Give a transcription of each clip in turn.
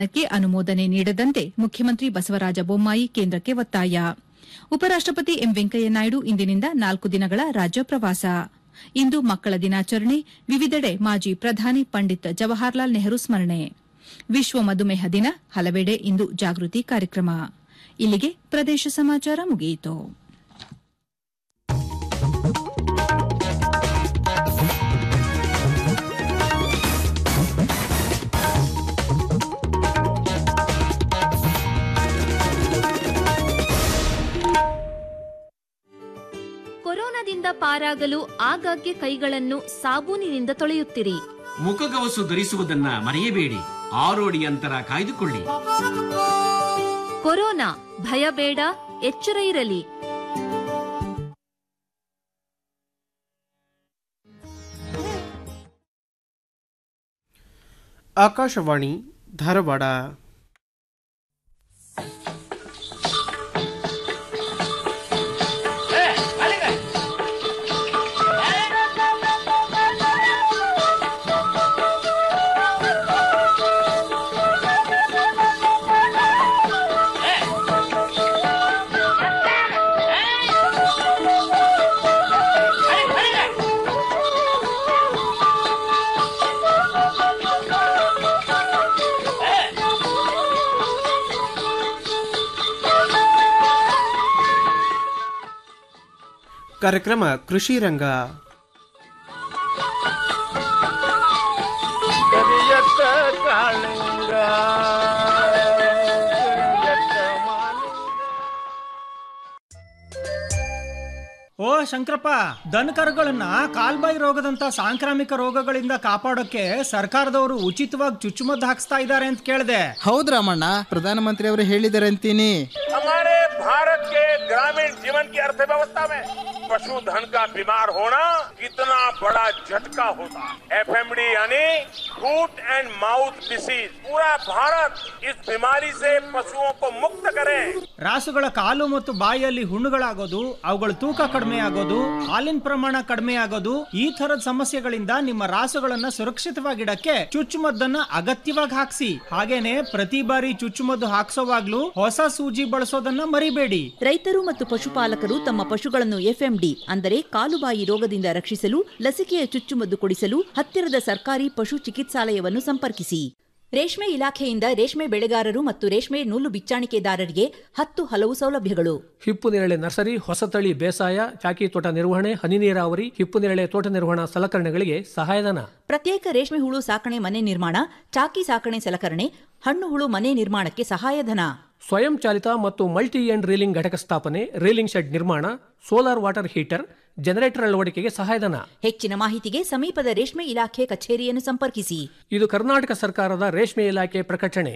ಕ್ಕೆ ಅನುಮೋದನೆ ನೀಡದಂತೆ ಮುಖ್ಯಮಂತ್ರಿ ಬಸವರಾಜ ಬೊಮ್ಮಾಯಿ ಕೇಂದ್ರಕ್ಕೆ ಒತ್ತಾಯ ಉಪರಾಷ್ಟಪತಿ ಎಂ ವೆಂಕಯ್ಯನಾಯ್ಡು ಇಂದಿನಿಂದ ನಾಲ್ಕು ದಿನಗಳ ರಾಜ್ಯ ಪ್ರವಾಸ ಇಂದು ಮಕ್ಕಳ ದಿನಾಚರಣೆ ವಿವಿಧೆಡೆ ಮಾಜಿ ಪ್ರಧಾನಿ ಪಂಡಿತ್ ಜವಾಹರ್ಲಾಲ್ ನೆಹರು ಸ್ಮರಣೆ ವಿಶ್ವ ಮಧುಮೇಹ ದಿನ ಹಲವೆಡೆ ಇಂದು ಜಾಗೃತಿ ಕಾರ್ಯಕ್ರಮ ಇಲ್ಲಿಗೆ ಪ್ರದೇಶ ಸಮಾಚಾರ ಮುಗಿಯಿತು ಕೊರೋನಾದಿಂದ ಪಾರಾಗಲು ಆಗಾಗ್ಗೆ ಕೈಗಳನ್ನು ಸಾಬೂನಿನಿಂದ ತೊಳೆಯುತ್ತಿರಿ ಮುಖಗವಸು ಧರಿಸುವುದನ್ನ ಮರೆಯಬೇಡಿ ಆರೋಡಿ ಅಂತರ ಕಾಯ್ದುಕೊಳ್ಳಿ ಕೊರೋನಾ ಭಯ ಬೇಡ ಎಚ್ಚರ ಇರಲಿ ಆಕಾಶವಾಣಿ ಧಾರವಾಡ ಕಾರ್ಯಕ್ರಮ ಕೃಷಿ ರಂಗ ಕರಿಯತ್ತ ಕಾಳಿಂಗ ಕರಿಯತ್ತ ಮಾಲಿಂಗ ಓ ಶಂಕರಪ್ಪ ದನಕರುಗಳನ್ನ ಕಾಲ್ಬಾಯಿ ರೋಗದಂತ ಸಾಂಕ್ರಾಮಿಕ ರೋಗಗಳಿಂದ ಕಾಪಾಡೋಕೆ ಸರ್ಕಾರದವರು ಉಚಿತವಾಗಿ ಚುಚ್ಚುಮದ್ದು ಹಾಕ್ಸ್ತಾ ಇದ್ದಾರೆ ಅಂತ ಕೇಳಿದೆ ಹೌದ್ ರಾಮಣ್ಣ ಪ್ರಧಾನಮಂತ್ರಿ ಅವರು ಹೇಳಿದ್ದಾರೆ ಅಂತೀನಿ हमारे भारत के ग्रामीण जीवन की अर्थव्यवस्था में पशुधन का बीमार होना कितना बड़ा झटका होता है एफएमडी यानी फूट एंड माउथ डिसीज पूरा भारत इस बीमारी से पशुओं को मुक्त करे ರಾಸುಗಳ ಕಾಲು ಮತ್ತು ಬಾಯಿಯಲ್ಲಿ ಹುಣ್ಣುಗಳಾಗೋದು ಅವುಗಳ ತೂಕ ಕಡಿಮೆ ಆಗೋದು ಹಾಲಿನ ಪ್ರಮಾಣ ಕಡಿಮೆ ಆಗೋದು ಈ ತರದ ಸಮಸ್ಯೆಗಳಿಂದ ನಿಮ್ಮ ರಾಸುಗಳನ್ನ ಸುರಕ್ಷಿತವಾಗಿಡಕ್ಕೆ ಚುಚ್ಚುಮದ್ದನ್ನ ಅಗತ್ಯವಾಗಿ ಹಾಕ್ಸಿ ಹಾಗೇನೆ ಪ್ರತಿ ಬಾರಿ ಚುಚ್ಚುಮದ್ದು ಹಾಕ್ಸೋವಾಗ್ಲೂ ಹೊಸ ಸೂಜಿ ಬಳಸೋದನ್ನ ಮರಿಬೇಡಿ ರೈತರು ಮತ್ತು ಪಶುಪಾಲಕರು ತಮ್ಮ ಪಶುಗಳನ್ನು ಎಫ್ಎಂಡಿ ಅಂದರೆ ಕಾಲುಬಾಯಿ ರೋಗದಿಂದ ರಕ್ಷಿಸಲು ಲಸಿಕೆಯ ಚುಚ್ಚುಮದ್ದು ಕೊಡಿಸಲು ಹತ್ತಿರದ ಸರ್ಕಾರಿ ಪಶು ಚಿಕಿತ್ಸಾಲಯವನ್ನು ಸಂಪರ್ಕಿಸಿ ರೇಷ್ಮೆ ಇಲಾಖೆಯಿಂದ ರೇಷ್ಮೆ ಬೆಳೆಗಾರರು ಮತ್ತು ರೇಷ್ಮೆ ನೂಲು ಬಿಚ್ಚಾಣಿಕೆದಾರರಿಗೆ ಹತ್ತು ಹಲವು ಸೌಲಭ್ಯಗಳು ಹಿಪ್ಪು ನೇರಳೆ ನರ್ಸರಿ ಹೊಸತಳಿ ಬೇಸಾಯ ಚಾಕಿ ತೋಟ ನಿರ್ವಹಣೆ ಹನಿ ನೀರಾವರಿ ಹಿಪ್ಪು ನೇರಳೆ ತೋಟ ನಿರ್ವಹಣಾ ಸಲಕರಣೆಗಳಿಗೆ ಸಹಾಯಧನ ಪ್ರತ್ಯೇಕ ರೇಷ್ಮೆ ಹುಳು ಸಾಕಣೆ ಮನೆ ನಿರ್ಮಾಣ ಚಾಕಿ ಸಾಕಣೆ ಸಲಕರಣೆ ಹಣ್ಣು ಹುಳು ಮನೆ ನಿರ್ಮಾಣಕ್ಕೆ ಸಹಾಯಧನ ಸ್ವಯಂ ಚಾಲಿತ ಮತ್ತು ಮಲ್ಟಿ ಎಂಡ್ ರೀಲಿಂಗ್ ಘಟಕ ಸ್ಥಾಪನೆ ರೀಲಿಂಗ್ ಶೆಡ್ ನಿರ್ಮಾಣ ಸೋಲಾರ್ ವಾಟರ್ ಹೀಟರ್ ಜನರೇಟರ್ ಅಳವಡಿಕೆಗೆ ಸಹಾಯಧನ ಹೆಚ್ಚಿನ ಮಾಹಿತಿಗೆ ಸಮೀಪದ ರೇಷ್ಮೆ ಇಲಾಖೆ ಕಚೇರಿಯನ್ನು ಸಂಪರ್ಕಿಸಿ ಇದು ಕರ್ನಾಟಕ ಸರ್ಕಾರದ ರೇಷ್ಮೆ ಇಲಾಖೆ ಪ್ರಕಟಣೆ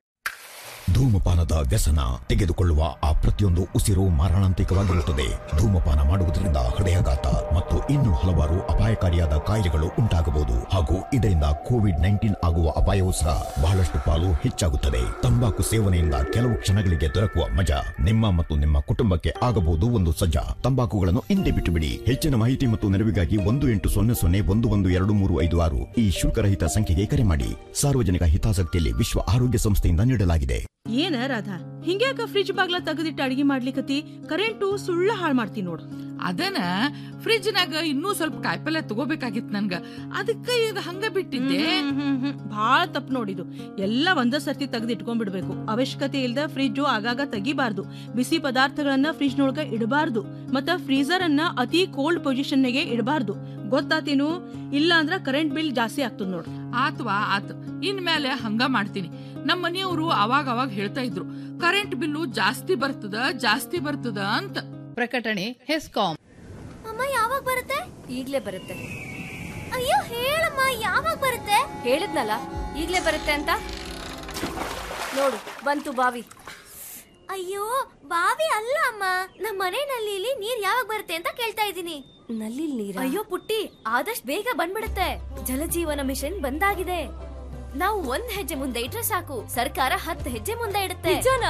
ಧೂಮಪಾನದ ವ್ಯಸನ ತೆಗೆದುಕೊಳ್ಳುವ ಆ ಪ್ರತಿಯೊಂದು ಉಸಿರು ಮಾರಣಾಂತಿಕವಾಗಿರುತ್ತದೆ ಧೂಮಪಾನ ಮಾಡುವುದರಿಂದ ಹೃದಯಾಘಾತ ಮತ್ತು ಇನ್ನು ಹಲವಾರು ಅಪಾಯಕಾರಿಯಾದ ಕಾಯಿಲೆಗಳು ಉಂಟಾಗಬಹುದು ಹಾಗೂ ಇದರಿಂದ ಕೋವಿಡ್ ನೈನ್ಟೀನ್ ಆಗುವ ಅಪಾಯವೂ ಸಹ ಬಹಳಷ್ಟು ಪಾಲು ಹೆಚ್ಚಾಗುತ್ತದೆ ತಂಬಾಕು ಸೇವನೆಯಿಂದ ಕೆಲವು ಕ್ಷಣಗಳಿಗೆ ದೊರಕುವ ಮಜಾ ನಿಮ್ಮ ಮತ್ತು ನಿಮ್ಮ ಕುಟುಂಬಕ್ಕೆ ಆಗಬಹುದು ಒಂದು ಸಜ್ಜಾ ತಂಬಾಕುಗಳನ್ನು ಹಿಂದೆ ಬಿಟ್ಟು ಬಿಡಿ ಹೆಚ್ಚಿನ ಮಾಹಿತಿ ಮತ್ತು ನೆರವಿಗಾಗಿ ಒಂದು ಎಂಟು ಸೊನ್ನೆ ಸೊನ್ನೆ ಒಂದು ಒಂದು ಎರಡು ಮೂರು ಐದು ಆರು ಈ ಶುಲ್ಕರಹಿತ ಸಂಖ್ಯೆಗೆ ಕರೆ ಮಾಡಿ ಸಾರ್ವಜನಿಕ ಹಿತಾಸಕ್ತಿಯಲ್ಲಿ ವಿಶ್ವ ಆರೋಗ್ಯ ಸಂಸ್ಥೆಯಿಂದ ನೀಡಲಾಗಿದೆ ಏನ ರಾಧಾ ಹಿಂಗ್ಯಾಕ ಫ್ರಿಜ್ ಬಾಗ್ಲ ತೆಗೆದಿಟ್ಟು ಅಡಿಗೆ ಮಾಡ್ಲಿಕತಿ ಕರೆಂಟು ಸುಳ್ಳ ಹಾಳ್ ಮಾಡ್ತಿ ನೋಡು ಅದನ್ನ ಫ್ರಿಜ್ನಾಗ ಇನ್ನೂ ಸ್ವಲ್ಪ ಕಾಯಿಪಲ್ಯ ತಗೋಬೇಕಾಗಿತ್ತು ನನ್ಗ ಅದಕ್ಕ ಈಗ ಹಂಗ ಬಿಟ್ಟಿದ್ದೆ ಭಾಳ ತಪ್ಪು ನೋಡಿದು ಎಲ್ಲ ಒಂದ ಸರ್ತಿ ತೆಗೆದು ಇಟ್ಕೊಂಡ್ಬಿಡ್ಬೇಕು ಅವಶ್ಯಕತೆ ಇಲ್ದ ಫ್ರಿಜ್ ಆಗಾಗ ತೆಗಿಬಾರ್ದು ಬಿಸಿ ಪದಾರ್ಥಗಳನ್ನ ಫ್ರಿಜ್ ನೊಳಗ ಇಡಬಾರ್ದು ಮತ್ತ ಫ್ರೀಜರ್ ಅನ್ನ ಅತಿ ಕೋಲ್ಡ್ ಪೊಸಿಷನ್ ನಾಗೆ ಇಡಬಾರ್ದು ಗೊತ್ತಾತೇನು ಇಲ್ಲ ಅಂದ್ರ ಕರೆಂಟ್ ಬಿಲ್ ಜಾಸ್ತಿ ಆಗ್ತದ ನೋಡು ಆತ್ವಾ ಆತ್ ಇನ್ಮೇಲೆ ಹಂಗ ಮಾಡ್ತೀನಿ ನಮ್ಮ ಮನೆಯವರು ಅವಾಗ ಅವಾಗ ಹೇಳ್ತಾ ಇದ್ರು ಕರೆಂಟ್ ಬಿಲ್ಲು ಜಾಸ್ತಿ ಬರ್ತದ ಜಾಸ್ತಿ ಬರ್ತದ ಅಂತ ಪ್ರಕಟಣೆ ಹೆಸ್ಕಾಂ ಅಮ್ಮ ಯಾವಾಗ ಬರುತ್ತೆ ಈಗ್ಲೇ ಬರುತ್ತೆ ಅಯ್ಯೋ ಹೇಳಮ್ಮ ಯಾವಾಗ ಬರುತ್ತೆ ಹೇಳಿದ್ನಲ್ಲ ಈಗ್ಲೇ ಬರುತ್ತೆ ಅಂತ ನೋಡು ಬಂತು ಬಾವಿ ಅಯ್ಯೋ ಬಾವಿ ಅಲ್ಲ ಅಮ್ಮ ನಮ್ಮ ಮನೆ ನಲ್ಲಿಲಿ ನೀರ್ ಯಾವಾಗ ಬರುತ್ತೆ ಅಂತ ಕೇಳ್ತಾ ಇದ್ದೀನಿ ನಲ್ಲಿ ನೀರ ಅಯ್ಯೋ ಪುಟ್ಟಿ ಆದಷ್ಟು ಬೇಗ ಬಂದ್ಬಿಡುತ್ತೆ ಜಲಜೀವನ ಮಿಷನ್ ಬಂದಾಗಿದೆ ನಾವು ಒಂದ್ ಹೆಜ್ಜೆ ಮುಂದೆ ಇಟ್ರೆ ಸಾಕು ಸರ್ಕಾರ ಹತ್ತು ಹೆಜ್ಜೆ ಮುಂದೆ ಇಡುತ್ತೆ ನಿಜನಾ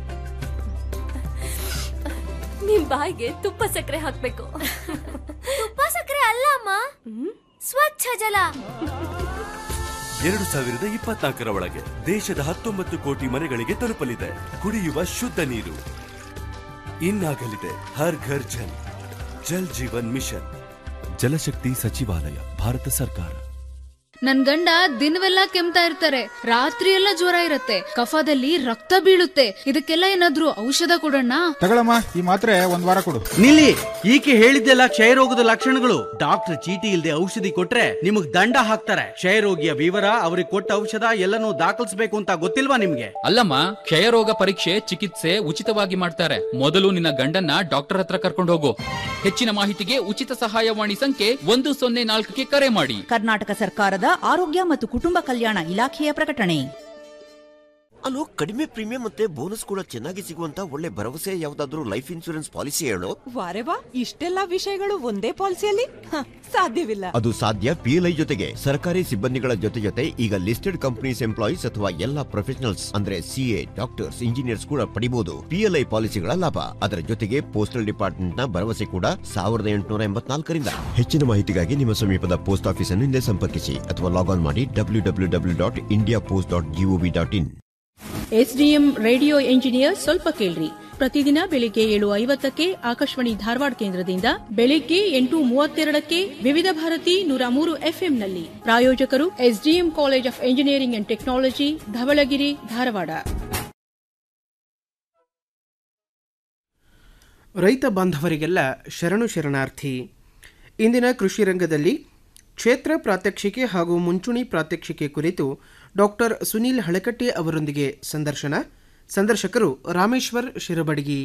ನಿಮ್ ಬಾಯಿಗೆ ತುಪ್ಪ ಸಕ್ಕರೆ ಹಾಕ್ಬೇಕು ತುಪ್ಪ ಸಕ್ಕರೆ ಅಲ್ಲ ಅಮ್ಮ ಸ್ವಚ್ಛ ಜಲ ಎರಡು ಸಾವಿರದ ಇಪ್ಪತ್ನಾಲ್ಕರ ಒಳಗೆ ದೇಶದ ಹತ್ತೊಂಬತ್ತು ಕೋಟಿ ಮನೆಗಳಿಗೆ ತಲುಪಲಿದೆ ಕುಡಿಯುವ ಶುದ್ಧ ನೀರು ಇನ್ನಾಗಲಿದೆ ಹರ್ ಘರ್ ಜಲ್ ಜಲ್ ಜೀವನ್ ಮಿಷನ್ ಜಲಶಕ್ತಿ ಸಚಿವಾಲಯ ಭಾರತ ಸರ್ಕಾರ ನನ್ ಗಂಡ ದಿನವೆಲ್ಲ ಕೆಮ್ತಾ ಇರ್ತಾರೆ ರಾತ್ರಿ ಎಲ್ಲ ಜ್ವರ ಇರತ್ತೆ ಕಫದಲ್ಲಿ ರಕ್ತ ಬೀಳುತ್ತೆ ಇದಕ್ಕೆಲ್ಲ ಏನಾದ್ರೂ ಔಷಧ ಕೊಡೋಣ ತಗೊಳಮ್ಮ ಈ ಮಾತ್ರೆ ಒಂದ್ ವಾರ ಕೊಡು ನಿಲ್ಲಿ ಈಕೆ ಹೇಳಿದ್ದೆಲ್ಲ ಕ್ಷಯರೋಗದ ಲಕ್ಷಣಗಳು ಡಾಕ್ಟರ್ ಚೀಟಿ ಇಲ್ಲದೆ ಔಷಧಿ ಕೊಟ್ರೆ ನಿಮಗ್ ದಂಡ ಹಾಕ್ತಾರೆ ಕ್ಷಯರೋಗಿಯ ವಿವರ ಅವ್ರಿಗೆ ಕೊಟ್ಟ ಔಷಧ ಎಲ್ಲನೂ ದಾಖಲಿಸಬೇಕು ಅಂತ ಗೊತ್ತಿಲ್ವಾ ನಿಮ್ಗೆ ಅಲ್ಲಮ್ಮ ಕ್ಷಯರೋಗ ಪರೀಕ್ಷೆ ಚಿಕಿತ್ಸೆ ಉಚಿತವಾಗಿ ಮಾಡ್ತಾರೆ ಮೊದಲು ನಿನ್ನ ಗಂಡನ್ನ ಡಾಕ್ಟರ್ ಹತ್ರ ಕರ್ಕೊಂಡು ಹೋಗು ಹೆಚ್ಚಿನ ಮಾಹಿತಿಗೆ ಉಚಿತ ಸಹಾಯವಾಣಿ ಸಂಖ್ಯೆ ಒಂದು ಸೊನ್ನೆ ನಾಲ್ಕಕ್ಕೆ ಕರೆ ಮಾಡಿ ಕರ್ನಾಟಕ ಸರ್ಕಾರದ ಆರೋಗ್ಯ ಮತ್ತು ಕುಟುಂಬ ಕಲ್ಯಾಣ ಇಲಾಖೆಯ ಪ್ರಕಟಣೆ ಅಲ್ಲೋ ಕಡಿಮೆ ಪ್ರೀಮಿಯಂ ಮತ್ತೆ ಬೋನಸ್ ಕೂಡ ಚೆನ್ನಾಗಿ ಸಿಗುವಂತ ಒಳ್ಳೆ ಭರವಸೆ ಯಾವ್ದಾದ್ರು ಲೈಫ್ ಇನ್ಶೂರೆನ್ಸ್ ಪಾಲಿಸಿ ಹೇಳು ವಾರೆ ವಾ ಇಷ್ಟೆಲ್ಲ ವಿಷಯಗಳು ಒಂದೇ ಪಾಲಿಸಿಯಲ್ಲಿ ಹ, ಸಾಧ್ಯವಿಲ್ಲ ಅದು ಸಾಧ್ಯ ಪಿಎಲ್ಐ ಜೊತೆಗೆ ಸರ್ಕಾರಿ ಸಿಬ್ಬಂದಿಗಳ ಜೊತೆ ಜೊತೆ ಈಗ ಲಿಸ್ಟೆಡ್ ಕಂಪನೀಸ್ ಎಂಪ್ಲಾಯೀಸ್ ಅಥವಾ ಎಲ್ಲಾ ಪ್ರೊಫೆಷನಲ್ಸ್ ಅಂದ್ರೆ ಸಿಎ ಡಾಕ್ಟರ್ಸ್ ಇಂಜಿನಿಯರ್ಸ್ ಕೂಡ ಪಡಿಬಹುದು ಪಿಎಲ್ಐ ಪಾಲಿಸಿಗಳ ಲಾಭ ಅದರ ಜೊತೆಗೆ ಪೋಸ್ಟಲ್ ಡಿಪಾರ್ಟ್ಮೆಂಟ್ ನ ಭರವಸೆ ಕೂಡ ಸಾವಿರದ ಎಂಟುನೂರ ಎಂಬತ್ನಾಲ್ಕರಿಂದ ಹೆಚ್ಚಿನ ಮಾಹಿತಿಗಾಗಿ ನಿಮ್ಮ ಸಮೀಪದ ಪೋಸ್ಟ್ ಆಫೀಸ್ ಅನ್ನು ಹಿಂದೆ ಸಂಪರ್ಕಿಸಿ ಅಥವಾ ಲಾಗ್ ಆನ್ ಮಾಡಿ W W W dot India post dot G O V dot in SDM radio engineer ಸ್ವಲ್ಪ ಕೇಳ್ರಿ ಪ್ರತಿದಿನ ಬೆಳಿಗ್ಗೆ ಏಳು ಐವತ್ತಕ್ಕೆ ಆಕಾಶವಾಣಿ ಧಾರವಾಡ ಕೇಂದ್ರದಿಂದ ಬೆಳಿಗ್ಗೆ ಎಂಟು ಮೂವತ್ತೆರಡಕ್ಕೆ ವಿವಿಧ ಭಾರತಿ ನೂರ ಮೂರು ಎಫ್ಎಂನಲ್ಲಿ ಪ್ರಾಯೋಜಕರು SDM college of engineering and technology Dhavalagiri Dharwad ರೈತ ಬಾಂಧವರಿಗೆಲ್ಲ ಶರಣು ಶರಣಾರ್ಥಿ ಇಂದಿನ ಕೃಷಿ ರಂಗದಲ್ಲಿ ಕ್ಷೇತ್ರ ಪ್ರಾತ್ಯಕ್ಷಿಕೆ ಹಾಗೂ ಮುಂಚೂಣಿ ಪ್ರಾತ್ಯಕ್ಷಿಕೆ ಕುರಿತು ಡಾಕ್ಟರ್ ಸುನೀಲ್ ಹಳಕಟ್ಟಿ ಅವರೊಂದಿಗೆ ಸಂದರ್ಶನ ಸಂದರ್ಶಕರು ರಾಮೇಶ್ವರ್ ಶಿರಬಡಗಿ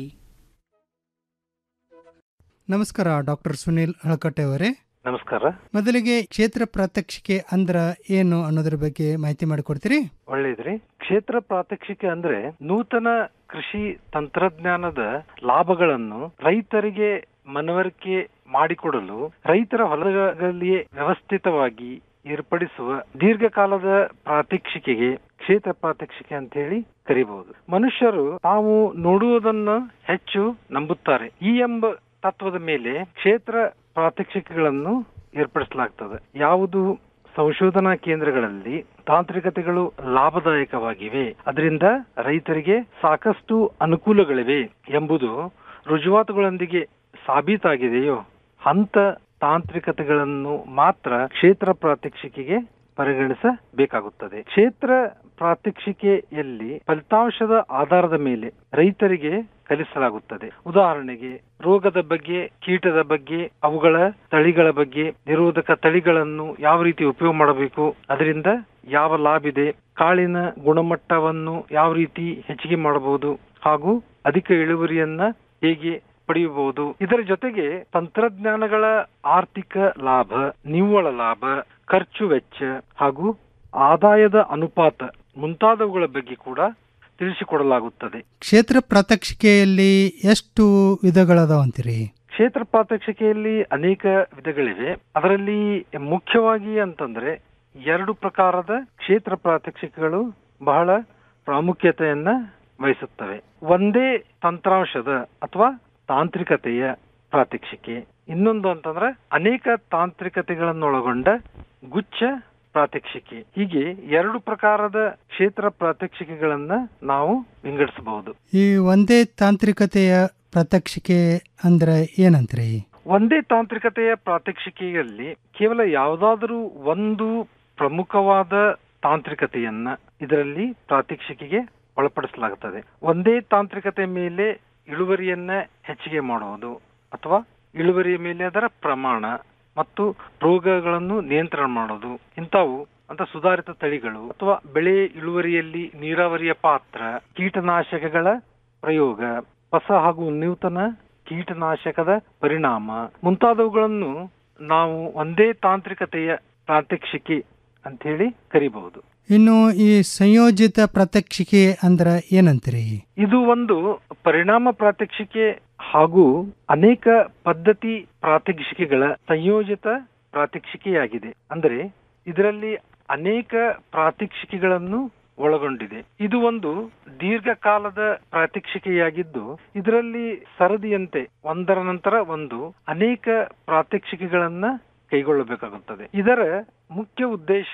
ನಮಸ್ಕಾರ ಡಾಕ್ಟರ್ ಸುನೀಲ್ ಹಳಕಟ್ಟೆ ಅವರೇ ನಮಸ್ಕಾರ ಮೊದಲಿಗೆ ಕ್ಷೇತ್ರ ಪ್ರಾತ್ಯಕ್ಷಿಕೆ ಅಂದ್ರ ಏನು ಅನ್ನೋದ್ರ ಬಗ್ಗೆ ಮಾಹಿತಿ ಮಾಡಿಕೊಡ್ತೀರಿ ಒಳ್ಳೇದ್ರಿ ಕ್ಷೇತ್ರ ಪ್ರಾತ್ಯಕ್ಷಿಕೆ ಅಂದ್ರೆ ನೂತನ ಕೃಷಿ ತಂತ್ರಜ್ಞಾನದ ಲಾಭಗಳನ್ನು ರೈತರಿಗೆ ಮನವರಿಕೆ ಮಾಡಿಕೊಡಲು ರೈತರ ಹೊಲಗಳಲ್ಲಿಯೇ ವ್ಯವಸ್ಥಿತವಾಗಿ ಏರ್ಪಡಿಸುವ ದೀರ್ಘಕಾಲದ ಪ್ರಾತ್ಯಕ್ಷಿಕೆಗೆ ಕ್ಷೇತ್ರ ಪ್ರಾತ್ಯಕ್ಷಿಕೆ ಅಂತ ಹೇಳಿ ಕರಿಬಹುದು ಮನುಷ್ಯರು ತಾವು ನೋಡುವುದನ್ನ ಹೆಚ್ಚು ನಂಬುತ್ತಾರೆ ಈ ಎಂಬ ತತ್ವದ ಮೇಲೆ ಕ್ಷೇತ್ರ ಪ್ರಾತ್ಯಕ್ಷಿಕೆಗಳನ್ನು ಏರ್ಪಡಿಸಲಾಗ್ತದೆ ಯಾವುದು ಸಂಶೋಧನಾ ಕೇಂದ್ರಗಳಲ್ಲಿ ತಾಂತ್ರಿಕತೆಗಳು ಲಾಭದಾಯಕವಾಗಿವೆ ಅದರಿಂದ ರೈತರಿಗೆ ಸಾಕಷ್ಟು ಅನುಕೂಲಗಳಿವೆ ಎಂಬುದು ರುಜುವಾತುಗಳೊಂದಿಗೆ ಸಾಬೀತಾಗಿದೆಯೋ ಅಂತ ತಾಂತ್ರಿಕತೆಗಳನ್ನು ಮಾತ್ರ ಕ್ಷೇತ್ರ ಪ್ರಾತ್ಯಕ್ಷಿಕೆಗೆ ಪರಿಗಣಿಸಬೇಕಾಗುತ್ತದೆ ಕ್ಷೇತ್ರ ಪ್ರಾತ್ಯಕ್ಷಿಕೆಯಲ್ಲಿ ಫಲಿತಾಂಶದ ಆಧಾರದ ಮೇಲೆ ರೈತರಿಗೆ ಕಲಿಸಲಾಗುತ್ತದೆ ಉದಾಹರಣೆಗೆ ರೋಗದ ಬಗ್ಗೆ ಕೀಟದ ಬಗ್ಗೆ ಅವುಗಳ ತಳಿಗಳ ಬಗ್ಗೆ ನಿರೋಧಕ ತಳಿಗಳನ್ನು ಯಾವ ರೀತಿ ಉಪಯೋಗ ಮಾಡಬೇಕು ಅದರಿಂದ ಯಾವ ಲಾಭ ಇದೆ ಕಾಳಿನ ಗುಣಮಟ್ಟವನ್ನು ಯಾವ ರೀತಿ ಹೆಚ್ಚಿಗೆ ಮಾಡಬಹುದು ಹಾಗೂ ಅಧಿಕ ಇಳುವರಿಯನ್ನ ಹೇಗೆ ಪಡೆಯಬಹುದು ಇದರ ಜೊತೆಗೆ ತಂತ್ರಜ್ಞಾನಗಳ ಆರ್ಥಿಕ ಲಾಭ ನಿವ್ವಳ ಲಾಭ ಖರ್ಚು ವೆಚ್ಚ ಹಾಗೂ ಆದಾಯದ ಅನುಪಾತ ಮುಂತಾದವುಗಳ ಬಗ್ಗೆ ಕೂಡ ತಿಳಿಸಿಕೊಡಲಾಗುತ್ತದೆ ಕ್ಷೇತ್ರ ಪ್ರಾತ್ಯಕ್ಷಿಕೆಯಲ್ಲಿ ಎಷ್ಟು ವಿಧಗಳದಾವ ಅಂತೀರಿ ಕ್ಷೇತ್ರ ಪ್ರಾತ್ಯಕ್ಷಿಕೆಯಲ್ಲಿ ಅನೇಕ ವಿಧಗಳಿವೆ ಅದರಲ್ಲಿ ಮುಖ್ಯವಾಗಿ ಅಂತಂದ್ರೆ ಎರಡು ಪ್ರಕಾರದ ಕ್ಷೇತ್ರ ಪ್ರಾತ್ಯಕ್ಷಿಕೆಗಳು ಬಹಳ ಪ್ರಾಮುಖ್ಯತೆಯನ್ನ ವಹಿಸುತ್ತವೆ ಒಂದೇ ತಂತ್ರಾಂಶದ ಅಥವಾ ತಾಂತ್ರಿಕತೆಯ ಪ್ರಾತ್ಯಕ್ಷಿಕೆ ಇನ್ನೊಂದು ಅಂತಂದ್ರೆ ಅನೇಕ ತಾಂತ್ರಿಕತೆಗಳನ್ನೊಳಗೊಂಡ ಗುಚ್ಛ ಪ್ರಾತ್ಯಕ್ಷಿಕೆ ಹೀಗೆ ಎರಡು ಪ್ರಕಾರದ ಕ್ಷೇತ್ರ ಪ್ರಾತ್ಯಕ್ಷಿಕೆಗಳನ್ನ ನಾವು ವಿಂಗಡಿಸಬಹುದು ಈ ಒಂದೇ ತಾಂತ್ರಿಕತೆಯ ಪ್ರಾತ್ಯಕ್ಷಿಕೆ ಅಂದ್ರ ಏನಂತ್ರಿ ಒಂದೇ ತಾಂತ್ರಿಕತೆಯ ಪ್ರಾತ್ಯಕ್ಷಿಕೆಯಲ್ಲಿ ಕೇವಲ ಯಾವುದಾದರೂ ಒಂದು ಪ್ರಮುಖವಾದ ತಾಂತ್ರಿಕತೆಯನ್ನ ಇದರಲ್ಲಿ ಪ್ರಾತ್ಯಕ್ಷಿಕೆಗೆ ಒಳಪಡಿಸಲಾಗುತ್ತದೆ ಒಂದೇ ತಾಂತ್ರಿಕತೆ ಮೇಲೆ ಇಳುವರಿಯನ್ನ ಹೆಚ್ಚಿಗೆ ಮಾಡುವುದು ಅಥವಾ ಇಳುವರಿಯ ಮೇಲೆ ಅದರ ಪ್ರಮಾಣ ಮತ್ತು ರೋಗಗಳನ್ನು ನಿಯಂತ್ರಣ ಮಾಡೋದು ಇಂಥವು ಅಂತ ಸುಧಾರಿತ ತಳಿಗಳು ಅಥವಾ ಬೆಳೆ ಇಳುವರಿಯಲ್ಲಿ ನೀರಾವರಿಯ ಪಾತ್ರ ಕೀಟನಾಶಕಗಳ ಪ್ರಯೋಗ ಹೊಸ ಹಾಗೂ ನೂತನ ಕೀಟನಾಶಕದ ಪರಿಣಾಮ ಮುಂತಾದವುಗಳನ್ನು ನಾವು ಒಂದೇ ತಾಂತ್ರಿಕತೆಯ ಪ್ರಾತ್ಯಕ್ಷಿಕೆ ಅಂತ ಹೇಳಿ ಕರಿಬಹುದು ಇನ್ನು ಈ ಸಂಯೋಜಿತ ಪ್ರಾತ್ಯಕ್ಷಿಕೆ ಅಂದ್ರ ಏನಂತೀರಿ ಇದು ಒಂದು ಪರಿಣಾಮ ಪ್ರಾತ್ಯಕ್ಷಿಕೆ ಹಾಗೂ ಅನೇಕ ಪದ್ಧತಿ ಪ್ರಾತ್ಯಕ್ಷಿಕೆಗಳ ಸಂಯೋಜಿತ ಪ್ರಾತ್ಯಕ್ಷಿಕೆಯಾಗಿದೆ ಅಂದರೆ ಇದರಲ್ಲಿ ಅನೇಕ ಪ್ರಾತ್ಯಕ್ಷಿಕೆಗಳನ್ನು ಒಳಗೊಂಡಿದೆ ಇದು ಒಂದು ದೀರ್ಘಕಾಲದ ಪ್ರಾತ್ಯಕ್ಷಿಕೆಯಾಗಿದ್ದು ಇದರಲ್ಲಿ ಸರದಿಯಂತೆ ಒಂದರ ನಂತರ ಒಂದು ಅನೇಕ ಪ್ರಾತ್ಯಕ್ಷಿಕೆಗಳನ್ನ ಕೈಗೊಳ್ಳಬೇಕಾಗುತ್ತದೆ ಇದರ ಮುಖ್ಯ ಉದ್ದೇಶ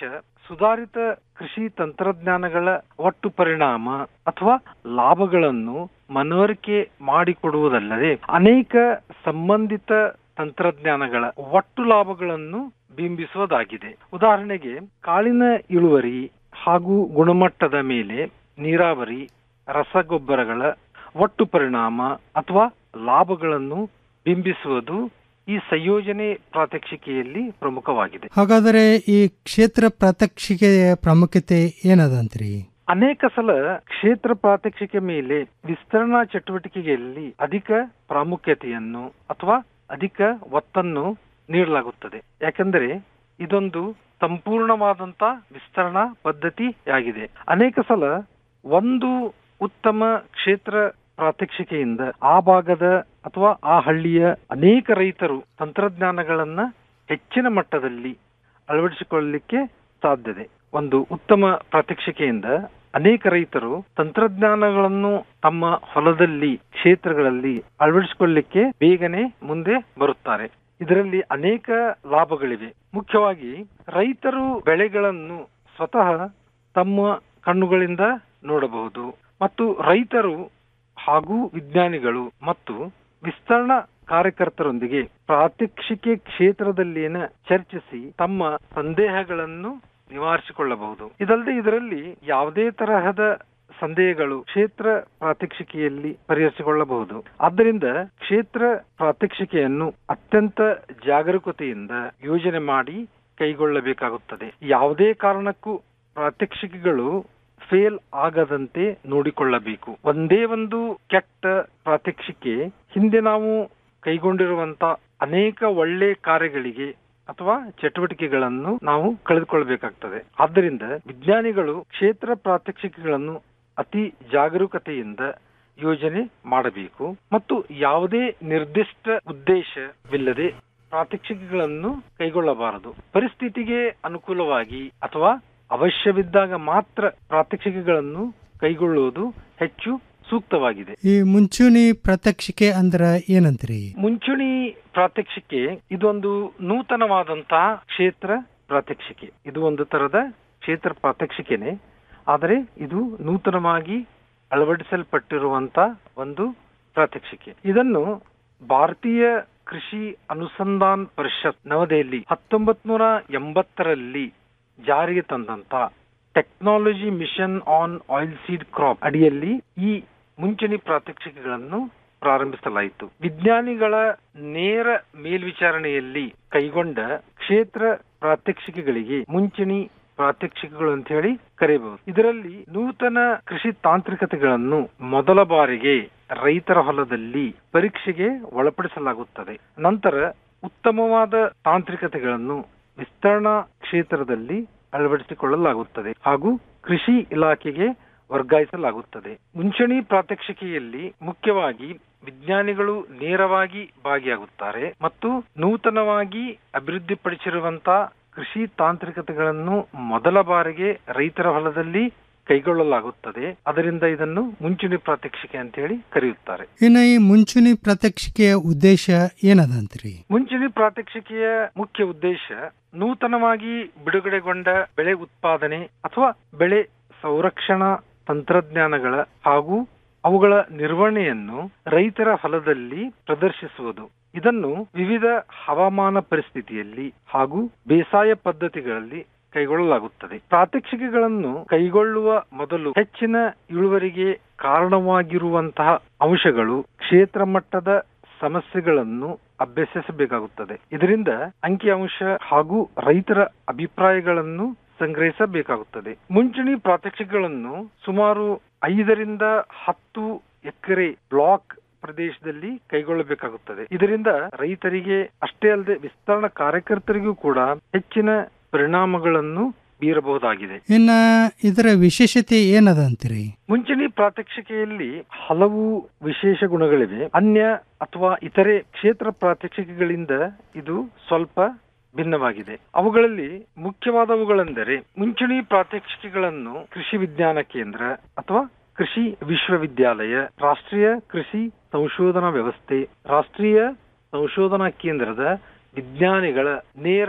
ಸುಧಾರಿತ ಕೃಷಿ ತಂತ್ರಜ್ಞಾನಗಳ ಒಟ್ಟು ಪರಿಣಾಮ ಅಥವಾ ಲಾಭಗಳನ್ನು ಮನವರಿಕೆ ಮಾಡಿಕೊಡುವುದಲ್ಲದೆ ಅನೇಕ ಸಂಬಂಧಿತ ತಂತ್ರಜ್ಞಾನಗಳ ಒಟ್ಟು ಲಾಭಗಳನ್ನು ಬಿಂಬಿಸುವುದಾಗಿದೆ ಉದಾಹರಣೆಗೆ ಕಾಳಿನ ಇಳುವರಿ ಹಾಗೂ ಗುಣಮಟ್ಟದ ಮೇಲೆ ನೀರಾವರಿ ರಸಗೊಬ್ಬರಗಳ ಒಟ್ಟು ಪರಿಣಾಮ ಅಥವಾ ಲಾಭಗಳನ್ನು ಬಿಂಬಿಸುವುದು ಈ ಸಂಯೋಜನೆ ಪ್ರಾತ್ಯಕ್ಷಿಕೆಯಲ್ಲಿ ಪ್ರಮುಖವಾಗಿದೆ ಹಾಗಾದರೆ ಈ ಕ್ಷೇತ್ರ ಪ್ರಾತ್ಯಕ್ಷಿಕೆಯ ಪ್ರಾಮುಖ್ಯತೆ ಏನದಂತ್ರಿ ಅನೇಕ ಸಲ ಕ್ಷೇತ್ರ ಪ್ರಾತ್ಯಕ್ಷಿಕೆ ಮೇಲೆ ವಿಸ್ತರಣಾ ಚಟುವಟಿಕೆಯಲ್ಲಿ ಅಧಿಕ ಪ್ರಾಮುಖ್ಯತೆಯನ್ನು ಅಥವಾ ಅಧಿಕ ಒತ್ತನ್ನು ನೀಡಲಾಗುತ್ತದೆ ಯಾಕೆಂದರೆ ಇದೊಂದು ಸಂಪೂರ್ಣವಾದಂತ ವಿಸ್ತರಣಾ ಪದ್ಧತಿಯಾಗಿದೆ ಅನೇಕ ಸಲ ಒಂದು ಉತ್ತಮ ಕ್ಷೇತ್ರ ಪ್ರಾತ್ಯಕ್ಷಿಕೆಯಿಂದ ಆ ಭಾಗದ ಅಥವಾ ಆ ಹಳ್ಳಿಯ ಅನೇಕ ರೈತರು ತಂತ್ರಜ್ಞಾನಗಳನ್ನ ಹೆಚ್ಚಿನ ಮಟ್ಟದಲ್ಲಿ ಅಳವಡಿಸಿಕೊಳ್ಳಲಿಕ್ಕೆ ಸಾಧ್ಯತೆ ಒಂದು ಉತ್ತಮ ಪ್ರಾತ್ಯಕ್ಷಿಕೆಯಿಂದ ಅನೇಕ ರೈತರು ತಂತ್ರಜ್ಞಾನಗಳನ್ನು ತಮ್ಮ ಹೊಲದಲ್ಲಿ ಕ್ಷೇತ್ರಗಳಲ್ಲಿ ಅಳವಡಿಸಿಕೊಳ್ಳಲಿಕ್ಕೆ ಬೇಗನೆ ಮುಂದೆ ಬರುತ್ತಾರೆ ಇದರಲ್ಲಿ ಅನೇಕ ಲಾಭಗಳಿವೆ ಮುಖ್ಯವಾಗಿ ರೈತರು ಬೆಳೆಗಳನ್ನು ಸ್ವತಃ ತಮ್ಮ ಕಣ್ಣುಗಳಿಂದ ನೋಡಬಹುದು ಮತ್ತು ರೈತರು ಹಾಗೂ ವಿಜ್ಞಾನಿಗಳು ಮತ್ತು ವಿಸ್ತರಣಾ ಕಾರ್ಯಕರ್ತರೊಂದಿಗೆ ಪ್ರಾತ್ಯಕ್ಷಿಕೆ ಕ್ಷೇತ್ರದಲ್ಲಿನ ಚರ್ಚಿಸಿ ತಮ್ಮ ಸಂದೇಹಗಳನ್ನು ನಿವಾರಿಸಿಕೊಳ್ಳಬಹುದು ಇದಲ್ಲದೆ ಇದರಲ್ಲಿ ಯಾವುದೇ ತರಹದ ಸಂದೇಹಗಳು ಕ್ಷೇತ್ರ ಪ್ರಾತ್ಯಕ್ಷಿಕೆಯಲ್ಲಿ ಪರಿಹರಿಸಿಕೊಳ್ಳಬಹುದು ಆದ್ದರಿಂದ ಕ್ಷೇತ್ರ ಪ್ರಾತ್ಯಕ್ಷಿಕೆಯನ್ನು ಅತ್ಯಂತ ಜಾಗರೂಕತೆಯಿಂದ ಯೋಜನೆ ಮಾಡಿ ಕೈಗೊಳ್ಳಬೇಕಾಗುತ್ತದೆ ಯಾವುದೇ ಕಾರಣಕ್ಕೂ ಪ್ರಾತ್ಯಕ್ಷಿಕೆಗಳು ಫೇಲ್ ಆಗದಂತೆ ನೋಡಿಕೊಳ್ಳಬೇಕು ಒಂದೇ ಒಂದು ಕೆಟ್ಟ ಪ್ರಾತ್ಯಕ್ಷಿಕೆ ಹಿಂದೆ ನಾವು ಕೈಗೊಂಡಿರುವಂತ ಅನೇಕ ಒಳ್ಳೆ ಕಾರ್ಯಗಳಿಗೆ ಅಥವಾ ಚಟುವಟಿಕೆಗಳನ್ನು ನಾವು ಕಳೆದುಕೊಳ್ಬೇಕಾಗ್ತದೆ ಆದ್ದರಿಂದ ವಿಜ್ಞಾನಿಗಳು ಕ್ಷೇತ್ರ ಪ್ರಾತ್ಯಕ್ಷಿಕೆಗಳನ್ನು ಅತಿ ಜಾಗರೂಕತೆಯಿಂದ ಯೋಜನೆ ಮಾಡಬೇಕು ಮತ್ತು ಯಾವುದೇ ನಿರ್ದಿಷ್ಟ ಉದ್ದೇಶವಿಲ್ಲದೆ ಪ್ರಾತ್ಯಕ್ಷಿಕೆಗಳನ್ನು ಕೈಗೊಳ್ಳಬಾರದು ಪರಿಸ್ಥಿತಿಗೆ ಅನುಕೂಲವಾಗಿ ಅಥವಾ ಅವಶ್ಯವಿದ್ದಾಗ ಮಾತ್ರ ಪ್ರಾತ್ಯಕ್ಷಿಕೆಗಳನ್ನು ಕೈಗೊಳ್ಳುವುದು ಹೆಚ್ಚು ಸೂಕ್ತವಾಗಿದೆ ಈ ಮುಂಚೂಣಿ ಪ್ರಾತ್ಯಕ್ಷಿಕೆ ಅಂದ್ರ ಏನಂತ್ರಿ ಮುಂಚೂಣಿ ಪ್ರಾತ್ಯಕ್ಷಿಕೆ ಇದೊಂದು ನೂತನವಾದಂತಹ ಕ್ಷೇತ್ರ ಪ್ರಾತ್ಯಕ್ಷಿಕೆ ಇದು ಒಂದು ತರದ ಕ್ಷೇತ್ರ ಪ್ರಾತ್ಯಕ್ಷಿಕೆನೆ ಆದರೆ ಇದು ನೂತನವಾಗಿ ಅಳವಡಿಸಲ್ಪಟ್ಟಿರುವಂತ ಒಂದು ಪ್ರಾತ್ಯಕ್ಷಿಕೆ ಇದನ್ನು ಭಾರತೀಯ ಕೃಷಿ ಅನುಸಂಧಾನ್ ಪರಿಷತ್ ನವದೆಹಲಿ ಹತ್ತೊಂಬತ್ ನೂರ ಎಂಬತ್ತರಲ್ಲಿ ಜಾರಿಗೆ ತಂದಂತ technology mission on oil seed crop ಅಡಿಯಲ್ಲಿ ಈ ಮುಂಚೂಣಿ ಪ್ರಾತ್ಯಕ್ಷಿಕೆಗಳನ್ನು ಪ್ರಾರಂಭಿಸಲಾಯಿತು ವಿಜ್ಞಾನಿಗಳ ನೇರ ಮೇಲ್ವಿಚಾರಣೆಯಲ್ಲಿ ಕೈಗೊಂಡ ಕ್ಷೇತ್ರ ಪ್ರಾತ್ಯಕ್ಷಿಕೆಗಳಿಗೆ ಮುಂಚೂಣಿ ಪ್ರಾತ್ಯಕ್ಷಿಕೆಗಳು ಅಂತ ಹೇಳಿ ಕರೆಯಬಹುದು ಇದರಲ್ಲಿ ನೂತನ ಕೃಷಿ ತಾಂತ್ರಿಕತೆಗಳನ್ನು ಮೊದಲ ಬಾರಿಗೆ ರೈತರ ಹೊಲದಲ್ಲಿ ಪರೀಕ್ಷೆಗೆ ಒಳಪಡಿಸಲಾಗುತ್ತದೆ ನಂತರ ಉತ್ತಮವಾದ ತಾಂತ್ರಿಕತೆಗಳನ್ನು ವಿಸ್ತರಣಾ ಕ್ಷೇತ್ರದಲ್ಲಿ ಅಳವಡಿಸಿಕೊಳ್ಳಲಾಗುತ್ತದೆ ಹಾಗೂ ಕೃಷಿ ಇಲಾಖೆಗೆ ವರ್ಗಾಯಿಸಲಾಗುತ್ತದೆ ಮುಂಚೂಣಿ ಪ್ರಾತ್ಯಕ್ಷಿಕೆಯಲ್ಲಿ ಮುಖ್ಯವಾಗಿ ವಿಜ್ಞಾನಿಗಳು ನೇರವಾಗಿ ಭಾಗಿಯಾಗುತ್ತಾರೆ ಮತ್ತು ನೂತನವಾಗಿ ಅಭಿವೃದ್ಧಿಪಡಿಸಿರುವಂತಹ ಕೃಷಿ ತಾಂತ್ರಿಕತೆಗಳನ್ನು ಮೊದಲ ಬಾರಿಗೆ ರೈತರ ಹೊಲದಲ್ಲಿ ಕೈಗೊಳ್ಳಲಾಗುತ್ತದೆ ಅದರಿಂದ ಇದನ್ನು ಮುಂಚೂಣಿ ಪ್ರಾತ್ಯಕ್ಷಿಕೆ ಅಂತ ಹೇಳಿ ಕರೆಯುತ್ತಾರೆ ಇನ್ನು ಈ ಮುಂಚೂಣಿ ಪ್ರಾತ್ಯಕ್ಷಿಕೆಯ ಉದ್ದೇಶ ಏನದಂತ್ರಿ ಮುಂಚೂಣಿ ಪ್ರಾತ್ಯಕ್ಷಿಕೆಯ ಮುಖ್ಯ ಉದ್ದೇಶ ನೂತನವಾಗಿ ಬಿಡುಗಡೆಗೊಂಡ ಬೆಳೆ ಉತ್ಪಾದನೆ ಅಥವಾ ಬೆಳೆ ಸಂರಕ್ಷಣಾ ತಂತ್ರಜ್ಞಾನಗಳ ಹಾಗೂ ಅವುಗಳ ನಿರ್ವಹಣೆಯನ್ನು ರೈತರ ಹೊಲದಲ್ಲಿ ಪ್ರದರ್ಶಿಸುವುದು ಇದನ್ನು ವಿವಿಧ ಹವಾಮಾನ ಪರಿಸ್ಥಿತಿಯಲ್ಲಿ ಹಾಗೂ ಬೇಸಾಯ ಪದ್ಧತಿಗಳಲ್ಲಿ ಕೈಗೊಳ್ಳಲಾಗುತ್ತದೆ ಪ್ರಾತ್ಯಕ್ಷಿಕೆಗಳನ್ನು ಕೈಗೊಳ್ಳುವ ಮೊದಲು ಹೆಚ್ಚಿನ ಇಳುವರಿಗೆ ಕಾರಣವಾಗಿರುವಂತಹ ಅಂಶಗಳು ಕ್ಷೇತ್ರ ಮಟ್ಟದ ಸಮಸ್ಯೆಗಳನ್ನು ಅಭ್ಯಸಿಸಬೇಕಾಗುತ್ತದೆ ಇದರಿಂದ ಅಂಕಿಅಂಶ ಹಾಗೂ ರೈತರ ಅಭಿಪ್ರಾಯಗಳನ್ನು ಸಂಗ್ರಹಿಸಬೇಕಾಗುತ್ತದೆ ಮುಂಚೂಣಿ ಪ್ರಾತ್ಯಕ್ಷಿಕೆಗಳನ್ನು ಸುಮಾರು ಐದರಿಂದ ಹತ್ತು ಎಕರೆ ಬ್ಲಾಕ್ ಪ್ರದೇಶದಲ್ಲಿ ಕೈಗೊಳ್ಳಬೇಕಾಗುತ್ತದೆ ಇದರಿಂದ ರೈತರಿಗೆ ಅಷ್ಟೇ ಅಲ್ಲದೆ ವಿಸ್ತರಣಾ ಕಾರ್ಯಕರ್ತರಿಗೂ ಕೂಡ ಹೆಚ್ಚಿನ ಪರಿಣಾಮಗಳನ್ನು ಬೀರಬಹುದಾಗಿದೆ ಇನ್ನ ಇದರ ವಿಶೇಷತೆ ಏನದಂತ್ರಿ ಮುಂಚೂಣಿ ಪ್ರಾತ್ಯಕ್ಷಿಕೆಯಲ್ಲಿ ಹಲವು ವಿಶೇಷ ಗುಣಗಳಿವೆ ಅನ್ಯ ಅಥವಾ ಇತರೆ ಕ್ಷೇತ್ರ ಪ್ರಾತ್ಯಕ್ಷಿಕೆಗಳಿಂದ ಇದು ಸ್ವಲ್ಪ ಭಿನ್ನವಾಗಿದೆ ಅವುಗಳಲ್ಲಿ ಮುಖ್ಯವಾದವುಗಳೆಂದರೆ ಮುಂಚೂಣಿ ಪ್ರಾತ್ಯಕ್ಷಿಕೆಗಳನ್ನು ಕೃಷಿ ವಿಜ್ಞಾನ ಕೇಂದ್ರ ಅಥವಾ ಕೃಷಿ ವಿಶ್ವವಿದ್ಯಾಲಯ ರಾಷ್ಟ್ರೀಯ ಕೃಷಿ ಸಂಶೋಧನಾ ವ್ಯವಸ್ಥೆ ರಾಷ್ಟ್ರೀಯ ಸಂಶೋಧನಾ ಕೇಂದ್ರದ ವಿಜ್ಞಾನಿಗಳ ನೇರ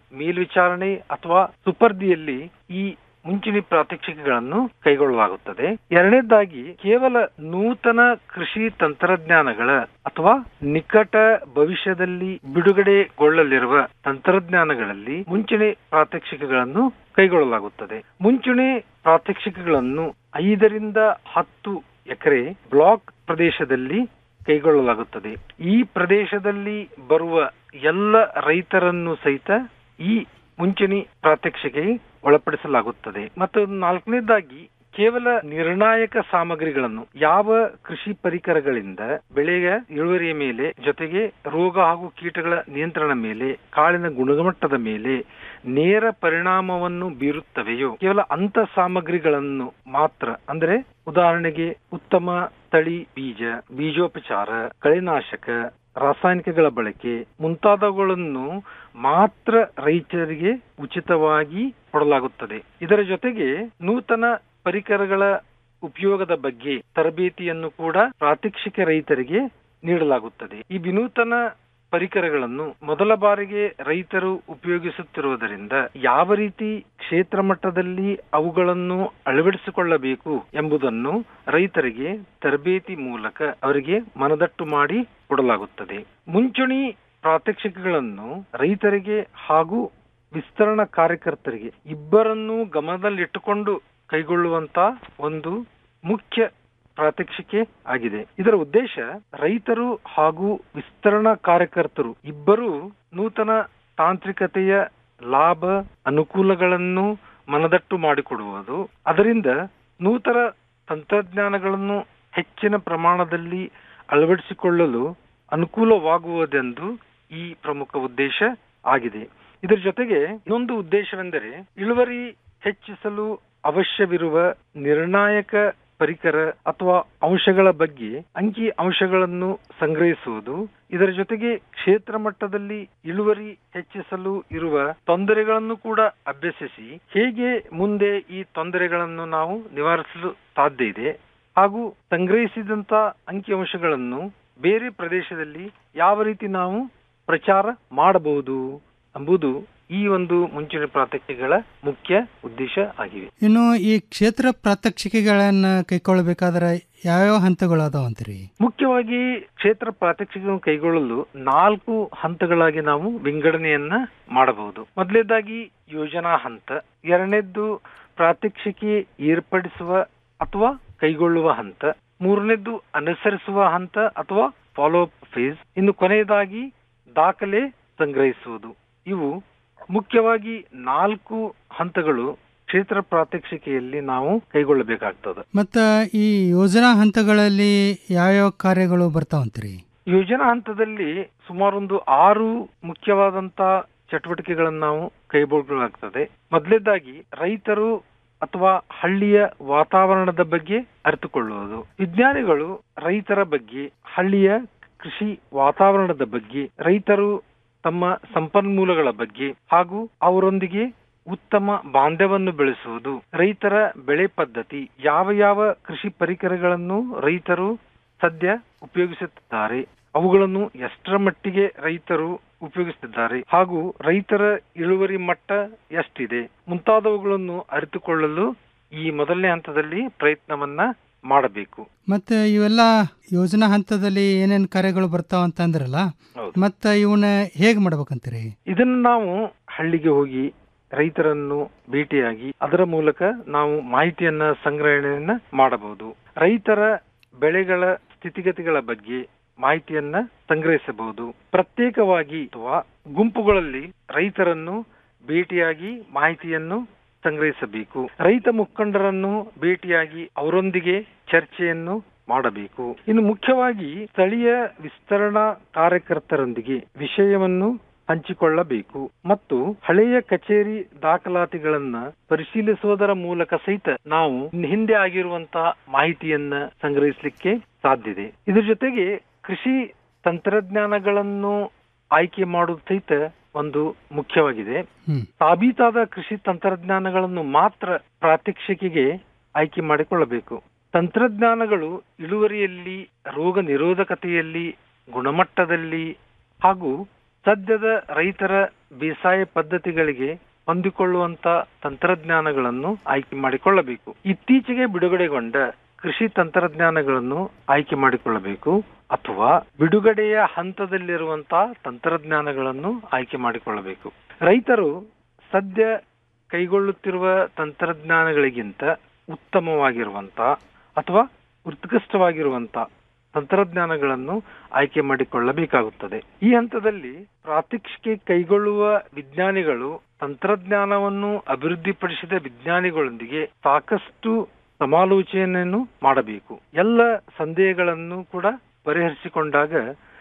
ಮೇಲ್ವಿಚಾರಣೆ ಅಥವಾ ಸುಪರ್ದಿಯಲ್ಲಿ ಈ ಮುಂಚೂಣಿ ಪ್ರಾತ್ಯಕ್ಷಿಕೆಗಳನ್ನು ಕೈಗೊಳ್ಳಲಾಗುತ್ತದೆ ಎರಡನೇದಾಗಿ ಕೇವಲ ನೂತನ ಕೃಷಿ ತಂತ್ರಜ್ಞಾನಗಳ ಅಥವಾ ನಿಕಟ ಭವಿಷ್ಯದಲ್ಲಿ ಬಿಡುಗಡೆಗೊಳ್ಳಲಿರುವ ತಂತ್ರಜ್ಞಾನಗಳಲ್ಲಿ ಮುಂಚೂಣಿ ಪ್ರಾತ್ಯಕ್ಷಿಕೆಗಳನ್ನು ಕೈಗೊಳ್ಳಲಾಗುತ್ತದೆ ಮುಂಚೂಣಿ ಪ್ರಾತ್ಯಕ್ಷಿಕೆಗಳನ್ನು ಐದರಿಂದ ಹತ್ತು ಎಕರೆ ಬ್ಲಾಕ್ ಪ್ರದೇಶದಲ್ಲಿ ಕೈಗೊಳ್ಳಲಾಗುತ್ತದೆ ಈ ಪ್ರದೇಶದಲ್ಲಿ ಬರುವ ಎಲ್ಲ ರೈತರನ್ನು ಸಹಿತ ಈ ಮುಂಚೂಣಿ ಪ್ರಾತ್ಯಕ್ಷಿಕೆಗೆ ಒಳಪಡಿಸಲಾಗುತ್ತದೆ ಮತ್ತು ನಾಲ್ಕನೇದಾಗಿ ಕೇವಲ ನಿರ್ಣಾಯಕ ಸಾಮಗ್ರಿಗಳನ್ನು ಯಾವ ಕೃಷಿ ಪರಿಕರಗಳಿಂದ ಬೆಳೆಯ ಇಳುವರಿಯ ಮೇಲೆ ಜೊತೆಗೆ ರೋಗ ಹಾಗೂ ಕೀಟಗಳ ನಿಯಂತ್ರಣ ಮೇಲೆ ಕಾಳಿನ ಗುಣಮಟ್ಟದ ಮೇಲೆ ನೇರ ಪರಿಣಾಮವನ್ನು ಬೀರುತ್ತವೆಯೋ ಕೇವಲ ಅಂತ ಸಾಮಗ್ರಿಗಳನ್ನು ಮಾತ್ರ ಅಂದ್ರೆ ಉದಾಹರಣೆಗೆ ಉತ್ತಮ ತಳಿ ಬೀಜ ಬೀಜೋಪಚಾರ ಕಳೆನಾಶಕ ರಾಸಾಯನಿಕಗಳ ಬಳಕೆ ಮುಂತಾದವುಗಳನ್ನು ಮಾತ್ರ ರೈತರಿಗೆ ಉಚಿತವಾಗಿ ಕೊಡಲಾಗುತ್ತದೆ ಇದರ ಜೊತೆಗೆ ನೂತನ ಪರಿಕರಗಳ ಉಪಯೋಗದ ಬಗ್ಗೆ ತರಬೇತಿಯನ್ನು ಕೂಡ ಪ್ರಾತ್ಯಕ್ಷಿಕ ರೈತರಿಗೆ ನೀಡಲಾಗುತ್ತದೆ ಈ ವಿನೂತನ ಪರಿಕರಗಳನ್ನು ಮೊದಲ ಬಾರಿಗೆ ರೈತರು ಉಪಯೋಗಿಸುತ್ತಿರುವುದರಿಂದ ಯಾವ ರೀತಿ ಕ್ಷೇತ್ರ ಮಟ್ಟದಲ್ಲಿ ಅವುಗಳನ್ನು ಅಳವಡಿಸಿಕೊಳ್ಳಬೇಕು ಎಂಬುದನ್ನು ರೈತರಿಗೆ ತರಬೇತಿ ಮೂಲಕ ಅವರಿಗೆ ಮನದಟ್ಟು ಮಾಡಿ ಕೊಡಲಾಗುತ್ತದೆ ಮುಂಚೂಣಿ ಪ್ರಾತ್ಯಕ್ಷಿಕೆಗಳನ್ನು ರೈತರಿಗೆ ಹಾಗೂ ವಿಸ್ತರಣಾ ಕಾರ್ಯಕರ್ತರಿಗೆ ಇಬ್ಬರನ್ನೂ ಗಮನದಲ್ಲಿಟ್ಟುಕೊಂಡು ಕೈಗೊಳ್ಳುವಂತ ಒಂದು ಮುಖ್ಯ ಪ್ರಾತ್ಯಕ್ಷಿಕೆ ಆಗಿದೆ ಇದರ ಉದ್ದೇಶ ರೈತರು ಹಾಗೂ ವಿಸ್ತರಣಾ ಕಾರ್ಯಕರ್ತರು ಇಬ್ಬರೂ ನೂತನ ತಾಂತ್ರಿಕತೆಯ ಲಾಭ ಅನುಕೂಲಗಳನ್ನು ಮನದಟ್ಟು ಮಾಡಿಕೊಡುವುದು ಅದರಿಂದ ನೂತನ ತಂತ್ರಜ್ಞಾನಗಳನ್ನು ಹೆಚ್ಚಿನ ಪ್ರಮಾಣದಲ್ಲಿ ಅಳವಡಿಸಿಕೊಳ್ಳಲು ಅನುಕೂಲವಾಗುವುದೆಂದು ಈ ಪ್ರಮುಖ ಉದ್ದೇಶ ಆಗಿದೆ ಇದರ ಜೊತೆಗೆ ಇನ್ನೊಂದು ಉದ್ದೇಶವೆಂದರೆ ಇಳುವರಿ ಹೆಚ್ಚಿಸಲು ಅವಶ್ಯವಿರುವ ನಿರ್ಣಾಯಕ ಪರಿಕರ ಅಥವಾ ಅಂಶಗಳ ಬಗ್ಗೆ ಅಂಕಿ ಅಂಶಗಳನ್ನು ಸಂಗ್ರಹಿಸುವುದು ಇದರ ಜೊತೆಗೆ ಕ್ಷೇತ್ರ ಮಟ್ಟದಲ್ಲಿ ಇಳುವರಿ ಹೆಚ್ಚಿಸಲು ಇರುವ ತೊಂದರೆಗಳನ್ನು ಕೂಡ ಅಭ್ಯಸಿಸಿ ಹೇಗೆ ಮುಂದೆ ಈ ತೊಂದರೆಗಳನ್ನು ನಾವು ನಿವಾರಿಸಲು ಸಾಧ್ಯ ಇದೆ ಹಾಗೂ ಸಂಗ್ರಹಿಸಿದಂತ ಅಂಕಿ ಅಂಶಗಳನ್ನು ಬೇರೆ ಪ್ರದೇಶದಲ್ಲಿ ಯಾವ ರೀತಿ ನಾವು ಪ್ರಚಾರ ಮಾಡಬಹುದು ಎಂಬುದು ಈ ಒಂದು ಮುಂಚೂಣಿ ಪ್ರಾತ್ಯಕ್ಷಿಕೆಗಳ ಮುಖ್ಯ ಉದ್ದೇಶ ಆಗಿವೆ ಇನ್ನು ಈ ಕ್ಷೇತ್ರ ಪ್ರಾತ್ಯಕ್ಷಿಕೆಗಳನ್ನ ಕೈಗೊಳ್ಳಬೇಕಾದ್ರೆ ಯಾವ್ಯಾವ ಹಂತಗಳು ಅದಾವ ಅಂತೀರಿ ಮುಖ್ಯವಾಗಿ ಕ್ಷೇತ್ರ ಪ್ರಾತ್ಯಕ್ಷಿಕೆಯನ್ನು ಕೈಗೊಳ್ಳಲು ನಾಲ್ಕು ಹಂತಗಳಾಗಿ ನಾವು ವಿಂಗಡಣೆಯನ್ನ ಮಾಡಬಹುದು ಮೊದಲನೇದಾಗಿ ಯೋಜನಾ ಹಂತ ಎರಡನೇದ್ದು ಪ್ರಾತ್ಯಕ್ಷಿಕೆ ಏರ್ಪಡಿಸುವ ಅಥವಾ ಕೈಗೊಳ್ಳುವ ಹಂತ ಮೂರನೇದ್ದು ಅನುಸರಿಸುವ ಹಂತ ಅಥವಾ ಫಾಲೋ ಅಪ್ ಫೇಸ್ ಇನ್ನು ಕೊನೆಯದಾಗಿ ದಾಖಲೆ ಸಂಗ್ರಹಿಸುವುದು ಇವು ಮುಖ್ಯವಾಗಿ ನಾಲ್ಕು ಹಂತಗಳು ಕ್ಷೇತ್ರ ಪ್ರಾತ್ಯಕ್ಷಿಕೆಯಲ್ಲಿ ನಾವು ಕೈಗೊಳ್ಳಬೇಕಾಗ್ತದೆ ಮತ್ತ ಈ ಯೋಜನಾ ಹಂತಗಳಲ್ಲಿ ಯಾವ್ಯಾವ ಕಾರ್ಯಗಳು ಬರ್ತಾವಂತೀರಿ ಯೋಜನಾ ಹಂತದಲ್ಲಿ ಸುಮಾರೊಂದು ಆರು ಮುಖ್ಯವಾದಂತ ಚಟುವಟಿಕೆಗಳನ್ನು ನಾವು ಕೈಗೊಳ್ಳಲಾಗ್ತದೆ ಮೊದಲನೇದಾಗಿ ರೈತರು ಅಥವಾ ಹಳ್ಳಿಯ ವಾತಾವರಣದ ಬಗ್ಗೆ ಅರಿತುಕೊಳ್ಳುವುದು ವಿಜ್ಞಾನಿಗಳು ರೈತರ ಬಗ್ಗೆ ಹಳ್ಳಿಯ ಕೃಷಿ ವಾತಾವರಣದ ಬಗ್ಗೆ ರೈತರು ತಮ್ಮ ಸಂಪನ್ಮೂಲಗಳ ಬಗ್ಗೆ ಹಾಗೂ ಅವರೊಂದಿಗೆ ಉತ್ತಮ ಬಾಂಧವ್ಯವನ್ನು ಬೆಳೆಸುವುದು ರೈತರ ಬೆಳೆ ಪದ್ಧತಿ ಯಾವ ಯಾವ ಕೃಷಿ ಪರಿಕರಗಳನ್ನು ರೈತರು ಸದ್ಯ ಉಪಯೋಗಿಸುತ್ತಿದ್ದಾರೆ ಅವುಗಳನ್ನು ಎಷ್ಟರ ಮಟ್ಟಿಗೆ ರೈತರು ಉಪಯೋಗಿಸುತ್ತಿದ್ದಾರೆ ಹಾಗೂ ರೈತರ ಇಳುವರಿ ಮಟ್ಟ ಎಷ್ಟಿದೆ ಮುಂತಾದವುಗಳನ್ನು ಅರಿತುಕೊಳ್ಳಲು ಈ ಮೊದಲನೇ ಹಂತದಲ್ಲಿ ಪ್ರಯತ್ನವನ್ನ ಮಾಡಬೇಕು ಮತ್ತೆ ಇವೆಲ್ಲ ಯೋಜನಾ ಹಂತದಲ್ಲಿ ಏನೇನ್ ಕಾರ್ಯಗಳು ಬರ್ತಾವ ಅಂತ ಅಂದ್ರಲ್ಲ ಮತ್ತ ಇವನ್ನ ಹೇಗ್ ಮಾಡ್ಬೇಕಂತೀರಿ ಇದನ್ನ ನಾವು ಹಳ್ಳಿಗೆ ಹೋಗಿ ರೈತರನ್ನು ಭೇಟಿಯಾಗಿ ಅದರ ಮೂಲಕ ನಾವು ಮಾಹಿತಿಯನ್ನ ಸಂಗ್ರಹಣೆಯನ್ನ ಮಾಡಬಹುದು ರೈತರ ಬೆಳೆಗಳ ಸ್ಥಿತಿಗತಿಗಳ ಬಗ್ಗೆ ಮಾಹಿತಿಯನ್ನ ಸಂಗ್ರಹಿಸಬಹುದು ಪ್ರತ್ಯೇಕವಾಗಿ ಅಥವಾ ಗುಂಪುಗಳಲ್ಲಿ ರೈತರನ್ನು ಭೇಟಿಯಾಗಿ ಮಾಹಿತಿಯನ್ನು ಸಂಗ್ರಹಿಸಬೇಕು ರೈತ ಮುಖಂಡರನ್ನು ಭೇಟಿಯಾಗಿ ಅವರೊಂದಿಗೆ ಚರ್ಚೆಯನ್ನು ಮಾಡಬೇಕು ಇನ್ನು ಮುಖ್ಯವಾಗಿ ಸ್ಥಳೀಯ ವಿಸ್ತರಣಾ ಕಾರ್ಯಕರ್ತರೊಂದಿಗೆ ವಿಷಯವನ್ನು ಹಂಚಿಕೊಳ್ಳಬೇಕು ಮತ್ತು ಹಳೆಯ ಕಚೇರಿ ದಾಖಲಾತಿಗಳನ್ನ ಪರಿಶೀಲಿಸುವುದರ ಮೂಲಕ ಸಹಿತ ನಾವು ಹಿಂದೆ ಆಗಿರುವಂತಹ ಮಾಹಿತಿಯನ್ನ ಸಂಗ್ರಹಿಸಲಿಕ್ಕೆ ಸಾಧ್ಯತೆ ಇದ್ರ ಜೊತೆಗೆ ಕೃಷಿ ತಂತ್ರಜ್ಞಾನಗಳನ್ನು ಆಯ್ಕೆ ಮಾಡುವುದು ಸಹಿತ ಒಂದು ಮುಖ್ಯವಾಗಿದೆ ಸಾಬೀತಾದ ಕೃಷಿ ತಂತ್ರಜ್ಞಾನಗಳನ್ನು ಮಾತ್ರ ಪ್ರಾತ್ಯಕ್ಷಿಕೆಗೆ ಆಯ್ಕೆ ಮಾಡಿಕೊಳ್ಳಬೇಕು ತಂತ್ರಜ್ಞಾನಗಳು ಇಳುವರಿಯಲ್ಲಿ ರೋಗ ನಿರೋಧಕತೆಯಲ್ಲಿ ಗುಣಮಟ್ಟದಲ್ಲಿ ಹಾಗೂ ಸದ್ಯದ ರೈತರ ಬೇಸಾಯ ಪದ್ಧತಿಗಳಿಗೆ ಹೊಂದಿಕೊಳ್ಳುವಂತ ತಂತ್ರಜ್ಞಾನಗಳನ್ನು ಆಯ್ಕೆ ಮಾಡಿಕೊಳ್ಳಬೇಕು ಇತ್ತೀಚೆಗೆ ಬಿಡುಗಡೆಗೊಂಡ ಕೃಷಿ ತಂತ್ರಜ್ಞಾನಗಳನ್ನು ಆಯ್ಕೆ ಮಾಡಿಕೊಳ್ಳಬೇಕು ಅಥವಾ ಬಿಡುಗಡೆಯ ಹಂತದಲ್ಲಿರುವಂತಹ ತಂತ್ರಜ್ಞಾನಗಳನ್ನು ಆಯ್ಕೆ ಮಾಡಿಕೊಳ್ಳಬೇಕು ರೈತರು ಸದ್ಯ ಕೈಗೊಳ್ಳುತ್ತಿರುವ ತಂತ್ರಜ್ಞಾನಗಳಿಗಿಂತ ಉತ್ತಮವಾಗಿರುವಂತ ಅಥವಾ ಉತ್ಕೃಷ್ಟವಾಗಿರುವಂತ ತಂತ್ರಜ್ಞಾನಗಳನ್ನು ಆಯ್ಕೆ ಮಾಡಿಕೊಳ್ಳಬೇಕಾಗುತ್ತದೆ ಈ ಹಂತದಲ್ಲಿ ಪ್ರಾತ್ಯಕ್ಷಿಕೆ ಕೈಗೊಳ್ಳುವ ವಿಜ್ಞಾನಿಗಳು ತಂತ್ರಜ್ಞಾನವನ್ನು ಅಭಿವೃದ್ಧಿಪಡಿಸಿದ ವಿಜ್ಞಾನಿಗಳೊಂದಿಗೆ ಸಾಕಷ್ಟು ಸಮಾಲೋಚನೆಯನ್ನು ಮಾಡಬೇಕು ಎಲ್ಲ ಸಂದೇಹಗಳನ್ನು ಕೂಡ ಪರಿಹರಿಸಿಕೊಂಡಾಗ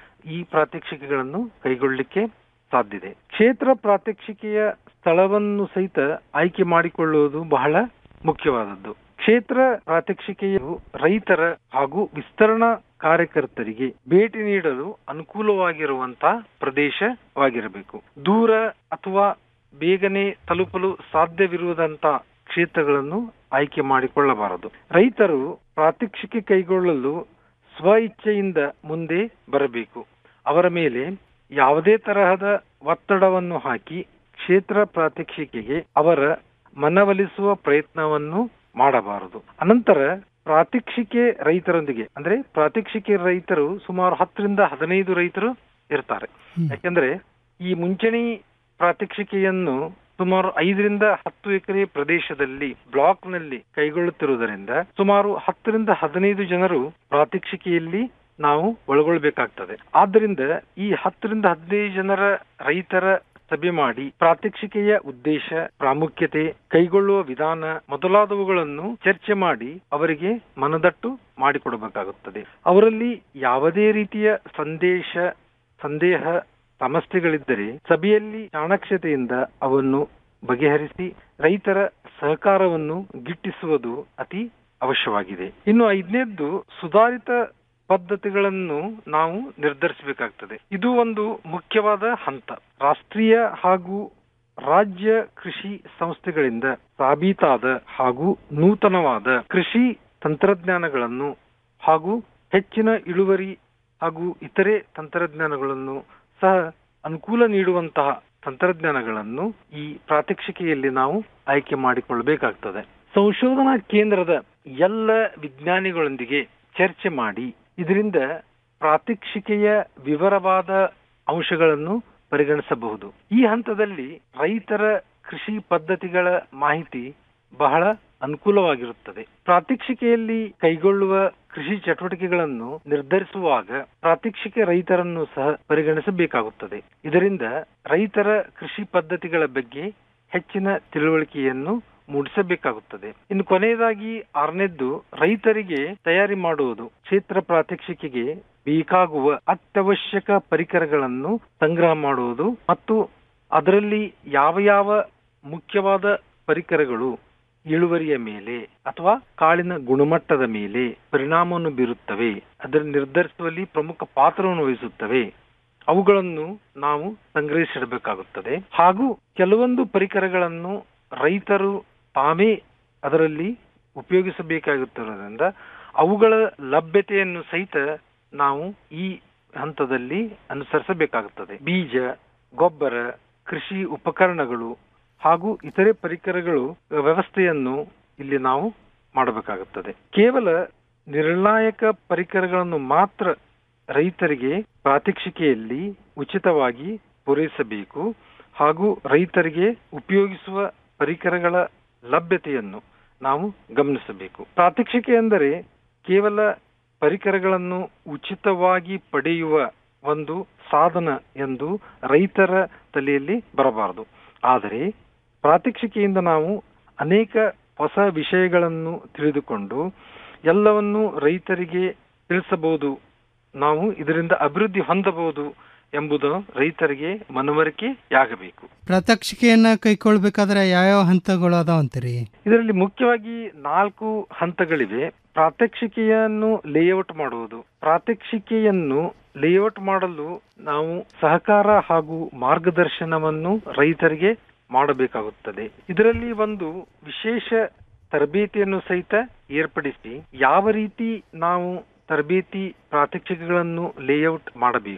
ಈ ಪ್ರಾತ್ಯಕ್ಷಿಕೆಗಳನ್ನು ಕೈಗೊಳ್ಳಲಿಕ್ಕೆ ಸಾಧ್ಯತೆ ಕ್ಷೇತ್ರ ಪ್ರಾತ್ಯಕ್ಷಿಕೆಯ ಸ್ಥಳವನ್ನು ಸಹಿತ ಆಯ್ಕೆ ಮಾಡಿಕೊಳ್ಳುವುದು ಬಹಳ ಮುಖ್ಯವಾದದ್ದು ಕ್ಷೇತ್ರ ಪ್ರಾತ್ಯಕ್ಷಿಕೆಯು ರೈತರ ಹಾಗೂ ವಿಸ್ತರಣಾ ಕಾರ್ಯಕರ್ತರಿಗೆ ಭೇಟಿ ನೀಡಲು ಅನುಕೂಲವಾಗಿರುವಂತಹ ಪ್ರದೇಶವಾಗಿರಬೇಕು ದೂರ ಅಥವಾ ಬೇಗನೆ ತಲುಪಲು ಸಾಧ್ಯವಿರುವುದಂತ ಕ್ಷೇತ್ರಗಳನ್ನು ಆಯ್ಕೆ ಮಾಡಿಕೊಳ್ಳಬಾರದು ರೈತರು ಪ್ರಾತ್ಯಕ್ಷಿಕೆ ಕೈಗೊಳ್ಳಲು ಸ್ವ ಇಚ್ಛೆಯಿಂದ ಮುಂದೆ ಬರಬೇಕು ಅವರ ಮೇಲೆ ಯಾವುದೇ ತರಹದ ಒತ್ತಡವನ್ನು ಹಾಕಿ ಕ್ಷೇತ್ರ ಪ್ರಾತ್ಯಕ್ಷಿಕೆಗೆ ಅವರ ಮನವೊಲಿಸುವ ಪ್ರಯತ್ನವನ್ನು ಮಾಡಬಾರದು ಅನಂತರ ಪ್ರಾತ್ಯಕ್ಷಿಕೆ ರೈತರೊಂದಿಗೆ ಅಂದ್ರೆ ಪ್ರಾತ್ಯಕ್ಷಿಕೆ ರೈತರು ಸುಮಾರು ಹತ್ತರಿಂದ ಹದಿನೈದು ರೈತರು ಇರ್ತಾರೆ ಯಾಕಂದ್ರೆ ಈ ಮುಂಚಣಿ ಪ್ರಾತ್ಯಕ್ಷಿಕೆಯನ್ನು ಸುಮಾರು ಐದರಿಂದ ಹತ್ತು ಎಕರೆ ಪ್ರದೇಶದಲ್ಲಿ ಬ್ಲಾಕ್ ನಲ್ಲಿ ಕೈಗೊಳ್ಳುತ್ತಿರುವುದರಿಂದ ಸುಮಾರು ಹತ್ತರಿಂದ ಹದಿನೈದು ಜನರು ಪ್ರಾತ್ಯಕ್ಷಿಕೆಯಲ್ಲಿ ನಾವು ಒಳಗೊಳ್ಬೇಕಾಗ್ತದೆ ಆದ್ದರಿಂದ ಈ ಹತ್ತರಿಂದ ಹದಿನೈದು ಜನರ ರೈತರ ಸಭೆ ಮಾಡಿ ಪ್ರಾತ್ಯಕ್ಷಿಕೆಯ ಉದ್ದೇಶ ಪ್ರಾಮುಖ್ಯತೆ ಕೈಗೊಳ್ಳುವ ವಿಧಾನ ಮೊದಲಾದವುಗಳನ್ನು ಚರ್ಚೆ ಮಾಡಿ ಅವರಿಗೆ ಮನದಟ್ಟು ಮಾಡಿಕೊಡಬೇಕಾಗುತ್ತದೆ ಅವರಲ್ಲಿ ಯಾವುದೇ ರೀತಿಯ ಸಂದೇಶ ಸಂದೇಹ ಸಮಸ್ಯೆಗಳಿದ್ದರೆ ಸಭೆಯಲ್ಲಿ ಚಾಣಾಕ್ಷತೆಯಿಂದ ಅವನ್ನು ಬಗೆಹರಿಸಿ ರೈತರ ಸಹಕಾರವನ್ನು ಗಿಟ್ಟಿಸುವುದು ಅತಿ ಅವಶ್ಯವಾಗಿದೆ ಇನ್ನು ಐದನೇದ್ದು ಸುಧಾರಿತ ಪದ್ಧತಿಗಳನ್ನು ನಾವು ನಿರ್ಧರಿಸಬೇಕಾಗ್ತದೆ ಇದು ಒಂದು ಮುಖ್ಯವಾದ ಹಂತ ರಾಷ್ಟ್ರೀಯ ಹಾಗೂ ರಾಜ್ಯ ಕೃಷಿ ಸಂಸ್ಥೆಗಳಿಂದ ಸಾಬೀತಾದ ಹಾಗೂ ನೂತನವಾದ ಕೃಷಿ ತಂತ್ರಜ್ಞಾನಗಳನ್ನು ಹಾಗೂ ಹೆಚ್ಚಿನ ಇಳುವರಿ ಹಾಗೂ ಇತರೆ ತಂತ್ರಜ್ಞಾನಗಳನ್ನು ಸಹ ಅನುಕೂಲ ನೀಡುವಂತಹ ತಂತ್ರಜ್ಞಾನಗಳನ್ನು ಈ ಪ್ರಾತ್ಯಕ್ಷಿಕೆಯಲ್ಲಿ ನಾವು ಆಯ್ಕೆ ಮಾಡಿಕೊಳ್ಳಬೇಕಾಗ್ತದೆ ಸಂಶೋಧನಾ ಕೇಂದ್ರದ ಎಲ್ಲ ವಿಜ್ಞಾನಿಗಳೊಂದಿಗೆ ಚರ್ಚೆ ಮಾಡಿ ಇದರಿಂದ ಪ್ರಾತ್ಯಕ್ಷಿಕೆಯ ವಿವರವಾದ ಅಂಶಗಳನ್ನು ಪರಿಗಣಿಸಬಹುದು ಈ ಹಂತದಲ್ಲಿ ರೈತರ ಕೃಷಿ ಪದ್ಧತಿಗಳ ಮಾಹಿತಿ ಬಹಳ ಅನುಕೂಲವಾಗಿರುತ್ತದೆ ಪ್ರಾತ್ಯಕ್ಷಿಕೆಯಲ್ಲಿ ಕೈಗೊಳ್ಳುವ ಕೃಷಿ ಚಟುವಟಿಕೆಗಳನ್ನು ನಿರ್ಧರಿಸುವಾಗ ಪ್ರಾತ್ಯಕ್ಷಿಕೆ ರೈತರನ್ನು ಸಹ ಪರಿಗಣಿಸಬೇಕಾಗುತ್ತದೆ ಇದರಿಂದ ರೈತರ ಕೃಷಿ ಪದ್ಧತಿಗಳ ಬಗ್ಗೆ ಹೆಚ್ಚಿನ ತಿಳುವಳಿಕೆಯನ್ನು ಮೂಡಿಸಬೇಕಾಗುತ್ತದೆ ಇನ್ನು ಕೊನೆಯದಾಗಿ ಆರನೇದ್ದು ರೈತರಿಗೆ ತಯಾರಿ ಮಾಡುವುದು ಕ್ಷೇತ್ರ ಪ್ರಾತ್ಯಕ್ಷಿಕೆಗೆ ಬೇಕಾಗುವ ಅತ್ಯವಶ್ಯಕ ಪರಿಕರಗಳನ್ನು ಸಂಗ್ರಹ ಮಾಡುವುದು ಮತ್ತು ಅದರಲ್ಲಿ ಯಾವ ಯಾವ ಮುಖ್ಯವಾದ ಪರಿಕರಗಳು ಇಳುವರಿಯ ಮೇಲೆ ಅಥವಾ ಕಾಳಿನ ಗುಣಮಟ್ಟದ ಮೇಲೆ ಪರಿಣಾಮವನ್ನು ಬೀರುತ್ತವೆ ಅದನ್ನು ನಿರ್ಧರಿಸುವಲ್ಲಿ ಪ್ರಮುಖ ಪಾತ್ರವನ್ನು ವಹಿಸುತ್ತವೆ ಅವುಗಳನ್ನು ನಾವು ಸಂಗ್ರಹಿಸಿಡಬೇಕಾಗುತ್ತದೆ ಹಾಗೂ ಕೆಲವೊಂದು ಪರಿಕರಗಳನ್ನು ರೈತರು ತಾವೇ ಅದರಲ್ಲಿ ಉಪಯೋಗಿಸಬೇಕಾಗುತ್ತಿರುವುದರಿಂದ ಅವುಗಳ ಲಭ್ಯತೆಯನ್ನು ಸಹಿತ ನಾವು ಈ ಹಂತದಲ್ಲಿ ಅನುಸರಿಸಬೇಕಾಗುತ್ತದೆ ಬೀಜ ಗೊಬ್ಬರ ಕೃಷಿ ಉಪಕರಣಗಳು ಹಾಗೂ ಇತರೆ ಪರಿಕರಗಳು ವ್ಯವಸ್ಥೆಯನ್ನು ಇಲ್ಲಿ ನಾವು ಮಾಡಬೇಕಾಗುತ್ತದೆ ಕೇವಲ ನಿರ್ಣಾಯಕ ಪರಿಕರಗಳನ್ನು ಮಾತ್ರ ರೈತರಿಗೆ ಪ್ರಾತ್ಯಕ್ಷಿಕೆಯಲ್ಲಿ ಉಚಿತವಾಗಿ ಪೂರೈಸಬೇಕು ಹಾಗೂ ರೈತರಿಗೆ ಉಪಯೋಗಿಸುವ ಪರಿಕರಗಳ ಲಭ್ಯತೆಯನ್ನು ನಾವು ಗಮನಿಸಬೇಕು ಪ್ರಾತ್ಯಕ್ಷಿಕೆ ಎಂದರೆ ಕೇವಲ ಪರಿಕರಗಳನ್ನು ಉಚಿತವಾಗಿ ಪಡೆಯುವ ಒಂದು ಸಾಧನ ಎಂದು ರೈತರ ತಲೆಯಲ್ಲಿ ಬರಬಾರದು ಆದರೆ ಪ್ರಾತ್ಯಕ್ಷಿಕೆಯಿಂದ ನಾವು ಅನೇಕ ಹೊಸ ವಿಷಯಗಳನ್ನು ತಿಳಿದುಕೊಂಡು ಎಲ್ಲವನ್ನು ರೈತರಿಗೆ ತಿಳಿಸಬಹುದು ನಾವು ಇದರಿಂದ ಅಭಿವೃದ್ಧಿ ಹೊಂದಬಹುದು ಎಂಬುದು ರೈತರಿಗೆ ಮನವರಿಕೆಯಾಗಬೇಕು ಪ್ರಾತ್ಯಕ್ಷಿಕೆಯನ್ನ ಕೈಗೊಳ್ಬೇಕಾದ್ರೆ ಯಾವ್ಯಾವ ಹಂತಗಳು ಅದಾವಂತೀರಿ ಇದರಲ್ಲಿ ಮುಖ್ಯವಾಗಿ ನಾಲ್ಕು ಹಂತಗಳಿವೆ ಪ್ರಾತ್ಯಕ್ಷಿಕೆಯನ್ನು ಲೇಔಟ್ ಮಾಡುವುದು ಪ್ರಾತ್ಯಕ್ಷಿಕೆಯನ್ನು ಲೇಔಟ್ ಮಾಡಲು ನಾವು ಸಹಕಾರ ಹಾಗೂ ಮಾರ್ಗದರ್ಶನವನ್ನು ರೈತರಿಗೆ ಮಾಡಬೇಕಾಗುತ್ತದೆ ಇದರಲ್ಲಿ ಒಂದು ವಿಶೇಷ ತರಬೇತಿಯನ್ನು ಸಹಿತ ಏರ್ಪಡಿಸಿ ಯಾವ ರೀತಿ ನಾವು ತರಬೇತಿ ಪ್ರಾತ್ಯಕ್ಷಿಕೆಗಳನ್ನು ಲೇಔಟ್ ಮಾಡಬೇಕು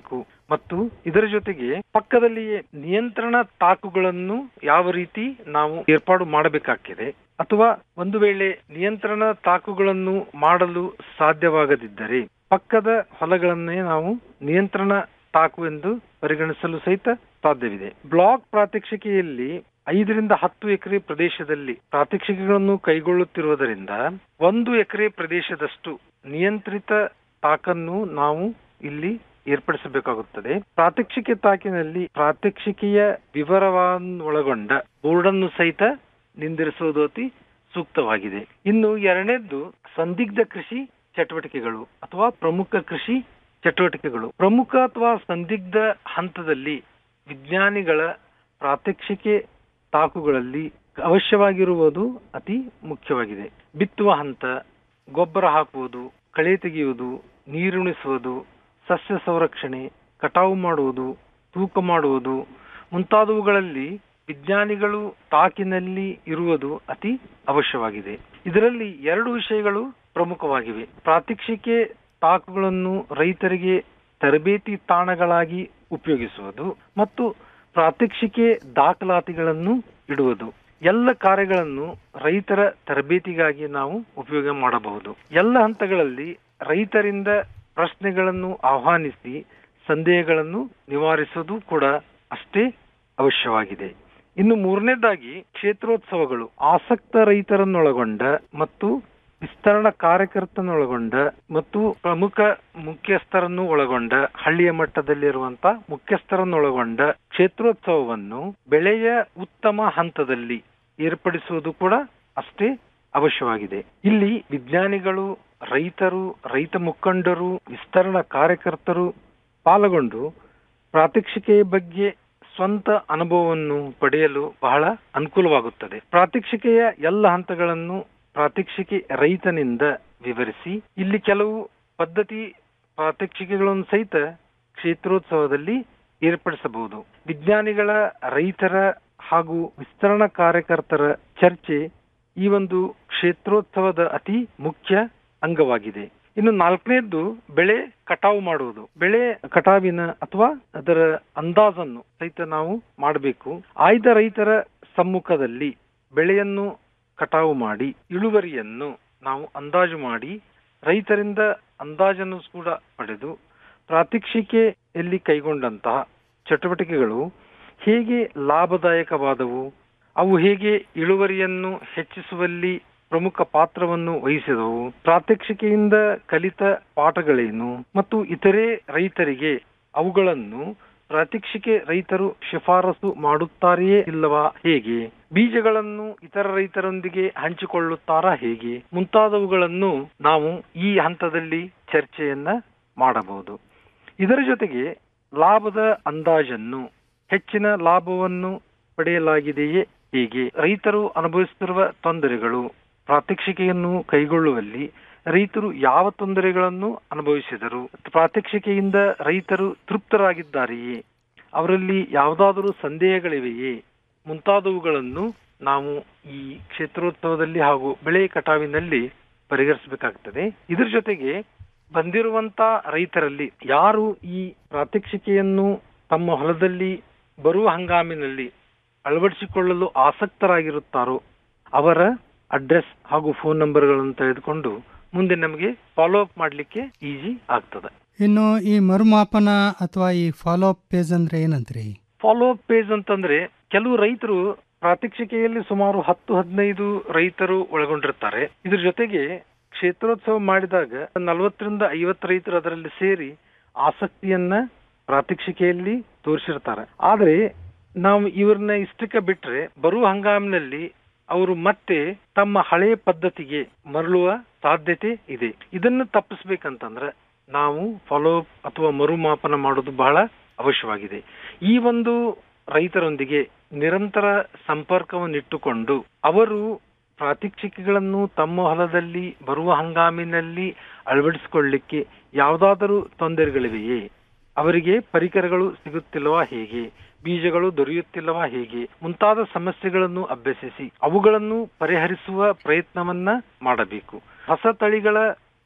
ಮತ್ತು ಇದರ ಜೊತೆಗೆ ಪಕ್ಕದಲ್ಲಿಯೇ ನಿಯಂತ್ರಣ ತಾಕುಗಳನ್ನು ಯಾವ ರೀತಿ ನಾವು ಏರ್ಪಾಡು ಮಾಡಬೇಕಾಗಿದೆ ಅಥವಾ ಒಂದು ವೇಳೆ ನಿಯಂತ್ರಣ ತಾಕುಗಳನ್ನು ಮಾಡಲು ಸಾಧ್ಯವಾಗದಿದ್ದರೆ ಪಕ್ಕದ ಹೊಲಗಳನ್ನೇ ನಾವು ನಿಯಂತ್ರಣ ತಾಕು ಎಂದು ಪರಿಗಣಿಸಲು ಸಹಿತ ಸಾಧ್ಯವಿದೆ ಬ್ಲಾಕ್ ಪ್ರಾತ್ಯಕ್ಷಿಕೆಯಲ್ಲಿ ಐದರಿಂದ ಹತ್ತು ಎಕರೆ ಪ್ರದೇಶದಲ್ಲಿ ಪ್ರಾತ್ಯಕ್ಷಿಕೆಗಳನ್ನು ಕೈಗೊಳ್ಳುತ್ತಿರುವುದರಿಂದ ಒಂದು ಎಕರೆ ಪ್ರದೇಶದಷ್ಟು ನಿಯಂತ್ರಿತ ತಾಕನ್ನು ನಾವು ಇಲ್ಲಿ ಏರ್ಪಡಿಸಬೇಕಾಗುತ್ತದೆ ಪ್ರಾತ್ಯಕ್ಷಿಕೆ ತಾಕಿನಲ್ಲಿ ಪ್ರಾತ್ಯಕ್ಷಿಕೆಯ ವಿವರವನ್ನೊಳಗೊಂಡ ಬೋರ್ಡನ್ನು ಸಹಿತ ನಿಂದಿರಿಸುವುದು ಅತಿ ಸೂಕ್ತವಾಗಿದೆ ಇನ್ನು ಎರಡನೇದ್ದು ಸಂದಿಗ್ಧ ಕೃಷಿ ಚಟುವಟಿಕೆಗಳು ಅಥವಾ ಪ್ರಮುಖ ಕೃಷಿ ಚಟುವಟಿಕೆಗಳು ಪ್ರಮುಖ ಅಥವಾ ಸಂದಿಗ್ಧ ಹಂತದಲ್ಲಿ ವಿಜ್ಞಾನಿಗಳ ಪ್ರಾತ್ಯಕ್ಷಿಕೆ ತಾಕುಗಳಲ್ಲಿ ಅವಶ್ಯವಾಗಿರುವುದು ಅತಿ ಮುಖ್ಯವಾಗಿದೆ ಬಿತ್ತುವ ಹಂತ ಗೊಬ್ಬರ ಹಾಕುವುದು ಕಳೆ ತೆಗೆಯುವುದು ನೀರುಣಿಸುವುದು ಸಸ್ಯ ಸಂರಕ್ಷಣೆ ಕಟಾವು ಮಾಡುವುದು ತೂಕ ಮಾಡುವುದು ಮುಂತಾದವುಗಳಲ್ಲಿ ವಿಜ್ಞಾನಿಗಳು ತಾಕಿನಲ್ಲಿ ಇರುವುದು ಅತಿ ಅವಶ್ಯವಾಗಿದೆ ಇದರಲ್ಲಿ ಎರಡು ವಿಷಯಗಳು ಪ್ರಮುಖವಾಗಿವೆ ಪ್ರಾತ್ಯಕ್ಷಿಕೆ ತಾಕುಗಳನ್ನು ರೈತರಿಗೆ ತರಬೇತಿ ತಾಣಗಳಾಗಿ ಉಪಯೋಗಿಸುವುದು ಮತ್ತು ಪ್ರಾತ್ಯಕ್ಷಿಕೆ ದಾಖಲಾತಿಗಳನ್ನು ಇಡುವುದು ಎಲ್ಲ ಕಾರ್ಯಗಳನ್ನು ರೈತರ ತರಬೇತಿಗಾಗಿ ನಾವು ಉಪಯೋಗ ಮಾಡಬಹುದು ಎಲ್ಲ ಹಂತಗಳಲ್ಲಿ ರೈತರಿಂದ ಪ್ರಶ್ನೆಗಳನ್ನು ಆಹ್ವಾನಿಸಿ ಸಂದೇಹಗಳನ್ನು ನಿವಾರಿಸುವುದು ಕೂಡ ಅಷ್ಟೇ ಅವಶ್ಯವಾಗಿದೆ ಇನ್ನು ಮೂರನೇದಾಗಿ ಕ್ಷೇತ್ರೋತ್ಸವಗಳು ಆಸಕ್ತ ರೈತರನ್ನೊಳಗೊಂಡ ಮತ್ತು ವಿಸ್ತರಣಾ ಕಾರ್ಯಕರ್ತನೊಳಗೊಂಡ ಮತ್ತು ಪ್ರಮುಖ ಮುಖ್ಯಸ್ಥರನ್ನು ಒಳಗೊಂಡ ಹಳ್ಳಿಯ ಮಟ್ಟದಲ್ಲಿರುವಂತ ಮುಖ್ಯಸ್ಥರನ್ನೊಳಗೊಂಡ ಕ್ಷೇತ್ರೋತ್ಸವವನ್ನು ಬೆಳೆಯ ಉತ್ತಮ ಹಂತದಲ್ಲಿ ಏರ್ಪಡಿಸುವುದು ಕೂಡ ಅಷ್ಟೇ ಅವಶ್ಯವಾಗಿದೆ ಇಲ್ಲಿ ವಿಜ್ಞಾನಿಗಳು ರೈತರು ರೈತ ಮುಖಂಡರು ವಿಸ್ತರಣಾ ಕಾರ್ಯಕರ್ತರು ಪಾಲ್ಗೊಂಡು ಪ್ರಾತ್ಯಕ್ಷಿಕೆಯ ಬಗ್ಗೆ ಸ್ವಂತ ಅನುಭವವನ್ನು ಪಡೆಯಲು ಬಹಳ ಅನುಕೂಲವಾಗುತ್ತದೆ ಪ್ರಾತ್ಯಕ್ಷಿಕೆಯ ಎಲ್ಲ ಹಂತಗಳನ್ನು ಪ್ರಾತ್ಯಕ್ಷಿಕೆ ರೈತನಿಂದ ವಿವರಿಸಿ ಇಲ್ಲಿ ಕೆಲವು ಪದ್ಧತಿ ಪ್ರಾತ್ಯಕ್ಷಿಕೆಗಳನ್ನು ಸಹಿತ ಕ್ಷೇತ್ರೋತ್ಸವದಲ್ಲಿ ಏರ್ಪಡಿಸಬಹುದು ವಿಜ್ಞಾನಿಗಳ ರೈತರ ಹಾಗೂ ವಿಸ್ತರಣಾ ಕಾರ್ಯಕರ್ತರ ಚರ್ಚೆ ಈ ಒಂದು ಕ್ಷೇತ್ರೋತ್ಸವದ ಅತಿ ಮುಖ್ಯ ಅಂಗವಾಗಿದೆ ಇನ್ನು ನಾಲ್ಕನೇದ್ದು ಬೆಳೆ ಕಟಾವು ಮಾಡುವುದು ಬೆಳೆ ಕಟಾವಿನ ಅಥವಾ ಅದರ ಅಂದಾಜನ್ನು ಸಹಿತ ನಾವು ಮಾಡಬೇಕು ಆಯ್ದ ರೈತರ ಸಮ್ಮುಖದಲ್ಲಿ ಬೆಳೆಯನ್ನು ಕಟಾವು ಮಾಡಿ ಇಳುವರಿಯನ್ನು ನಾವು ಅಂದಾಜು ಮಾಡಿ ರೈತರಿಂದ ಅಂದಾಜನ್ನು ಕೂಡ ಪಡೆದು ಪ್ರಾತ್ಯಕ್ಷಿಕೆಯಲ್ಲಿ ಕೈಗೊಂಡಂತಹ ಚಟುವಟಿಕೆಗಳು ಹೇಗೆ ಲಾಭದಾಯಕವಾದವು ಅವು ಹೇಗೆ ಇಳುವರಿಯನ್ನು ಹೆಚ್ಚಿಸುವಲ್ಲಿ ಪ್ರಮುಖ ಪಾತ್ರವನ್ನು ವಹಿಸಿದವು ಪ್ರಾತ್ಯಕ್ಷಿಕೆಯಿಂದ ಕಲಿತ ಪಾಠಗಳೇನು ಮತ್ತು ಇತರೆ ರೈತರಿಗೆ ಅವುಗಳನ್ನು ಪ್ರಾತ್ಯಕ್ಷಿಕೆ ರೈತರು ಶಿಫಾರಸು ಮಾಡುತ್ತಾರೆಯೇ ಇಲ್ಲವಾ ಹೇಗೆ ಬೀಜಗಳನ್ನು ಇತರ ರೈತರೊಂದಿಗೆ ಹಂಚಿಕೊಳ್ಳುತ್ತಾರಾ ಹೇಗೆ ಮುಂತಾದವುಗಳನ್ನು ನಾವು ಈ ಹಂತದಲ್ಲಿ ಚರ್ಚೆಯನ್ನ ಮಾಡಬಹುದು ಇದರ ಜೊತೆಗೆ ಲಾಭದ ಅಂದಾಜನ್ನು ಹೆಚ್ಚಿನ ಲಾಭವನ್ನು ಪಡೆಯಲಾಗಿದೆಯೇ ಹೇಗೆ ರೈತರು ಅನುಭವಿಸುತ್ತಿರುವ ತೊಂದರೆಗಳು ಪ್ರಾತ್ಯಕ್ಷಿಕೆಯನ್ನು ಕೈಗೊಳ್ಳುವಲ್ಲಿ ರೈತರು ಯಾವ ತೊಂದರೆಗಳನ್ನು ಅನುಭವಿಸಿದರು ಪ್ರಾತ್ಯಕ್ಷಿಕೆಯಿಂದ ರೈತರು ತೃಪ್ತರಾಗಿದ್ದಾರೆಯೇ ಅವರಲ್ಲಿ ಯಾವುದಾದರೂ ಸಂದೇಹಗಳಿವೆಯೇ ಮುಂತಾದವುಗಳನ್ನು ನಾವು ಈ ಕ್ಷೇತ್ರೋತ್ಸವದಲ್ಲಿ ಹಾಗೂ ಬೆಳೆ ಕಟಾವಿನಲ್ಲಿ ಪರಿಹರಿಸಬೇಕಾಗ್ತದೆ ಇದ್ರ ಜೊತೆಗೆ ಬಂದಿರುವಂತ ರೈತರಲ್ಲಿ ಯಾರು ಈ ಪ್ರಾತ್ಯಕ್ಷಿಕೆಯನ್ನು ತಮ್ಮ ಹೊಲದಲ್ಲಿ ಬರುವ ಹಂಗಾಮಿನಲ್ಲಿ ಅಳವಡಿಸಿಕೊಳ್ಳಲು ಆಸಕ್ತರಾಗಿರುತ್ತಾರೋ ಅವರ ಅಡ್ರೆಸ್ ಹಾಗೂ ಫೋನ್ ನಂಬರ್ಗಳನ್ನು ತೆಗೆದುಕೊಂಡು ಮುಂದೆ ನಮಗೆ ಫಾಲೋ ಅಪ್ ಮಾಡಲಿಕ್ಕೆ ಈಸಿ ಆಗ್ತದೆ ಇನ್ನು ಈ ಮರುಮಾಪನ ಅಥವಾ ಈ ಫಾಲೋ ಅಪ್ ಪೇಜ್ ಅಂದ್ರೆ ಏನಂತ್ರಿ ಫಾಲೋ ಅಪ್ ಪೇಜ್ ಅಂತಂದ್ರೆ ಕೆಲವು ರೈತರು ಪ್ರಾತ್ಯಕ್ಷಿಕೆಯಲ್ಲಿ ಸುಮಾರು ಹತ್ತು ಹದಿನೈದು ರೈತರು ಒಳಗೊಂಡಿರ್ತಾರೆ ಇದ್ರ ಜೊತೆಗೆ ಕ್ಷೇತ್ರೋತ್ಸವ ಮಾಡಿದಾಗ ನಲವತ್ತರಿಂದ ಐವತ್ತು ರೈತರು ಅದರಲ್ಲಿ ಸೇರಿ ಆಸಕ್ತಿಯನ್ನ ಪ್ರಾತ್ಯಕ್ಷಿಕೆಯಲ್ಲಿ ತೋರಿಸಿರ್ತಾರೆ ಆದ್ರೆ ನಾವು ಇವ್ರನ್ನ ಇಷ್ಟಕ್ಕೆ ಬಿಟ್ರೆ ಬರುವ ಹಂಗಾಮಿನಲ್ಲಿ ಅವರು ಮತ್ತೆ ತಮ್ಮ ಹಳೆಯ ಪದ್ಧತಿಗೆ ಮರಳುವ ಸಾಧ್ಯತೆ ಇದೆ ಇದನ್ನು ತಪ್ಪಿಸ್ಬೇಕಂತಂದ್ರೆ ನಾವು ಫಾಲೋ ಅಪ್ ಅಥವಾ ಮರುಮಾಪನ ಮಾಡೋದು ಬಹಳ ಅವಶ್ಯವಾಗಿದೆ ಈ ಒಂದು ರೈತರೊಂದಿಗೆ ನಿರಂತರ ಸಂಪರ್ಕವನ್ನಿಟ್ಟುಕೊಂಡು ಅವರು ಪ್ರಾತ್ಯಕ್ಷಿಕೆಗಳನ್ನು ತಮ್ಮ ಹೊಲದಲ್ಲಿ ಬರುವ ಹಂಗಾಮಿನಲ್ಲಿ ಅಳವಡಿಸಿಕೊಳ್ಳಿಕ್ಕೆ ಯಾವುದಾದರೂ ತೊಂದರೆಗಳಿವೆಯೇ ಅವರಿಗೆ ಪರಿಕರಗಳು ಸಿಗುತ್ತಿಲ್ಲವಾ ಹೇಗೆ ಬೀಜಗಳು ದೊರೆಯುತ್ತಿಲ್ಲವಾ ಹೇಗೆ ಮುಂತಾದ ಸಮಸ್ಯೆಗಳನ್ನು ಅಭ್ಯಸಿಸಿ ಅವುಗಳನ್ನು ಪರಿಹರಿಸುವ ಪ್ರಯತ್ನವನ್ನ ಮಾಡಬೇಕು ಹೊಸ ತಳಿಗಳ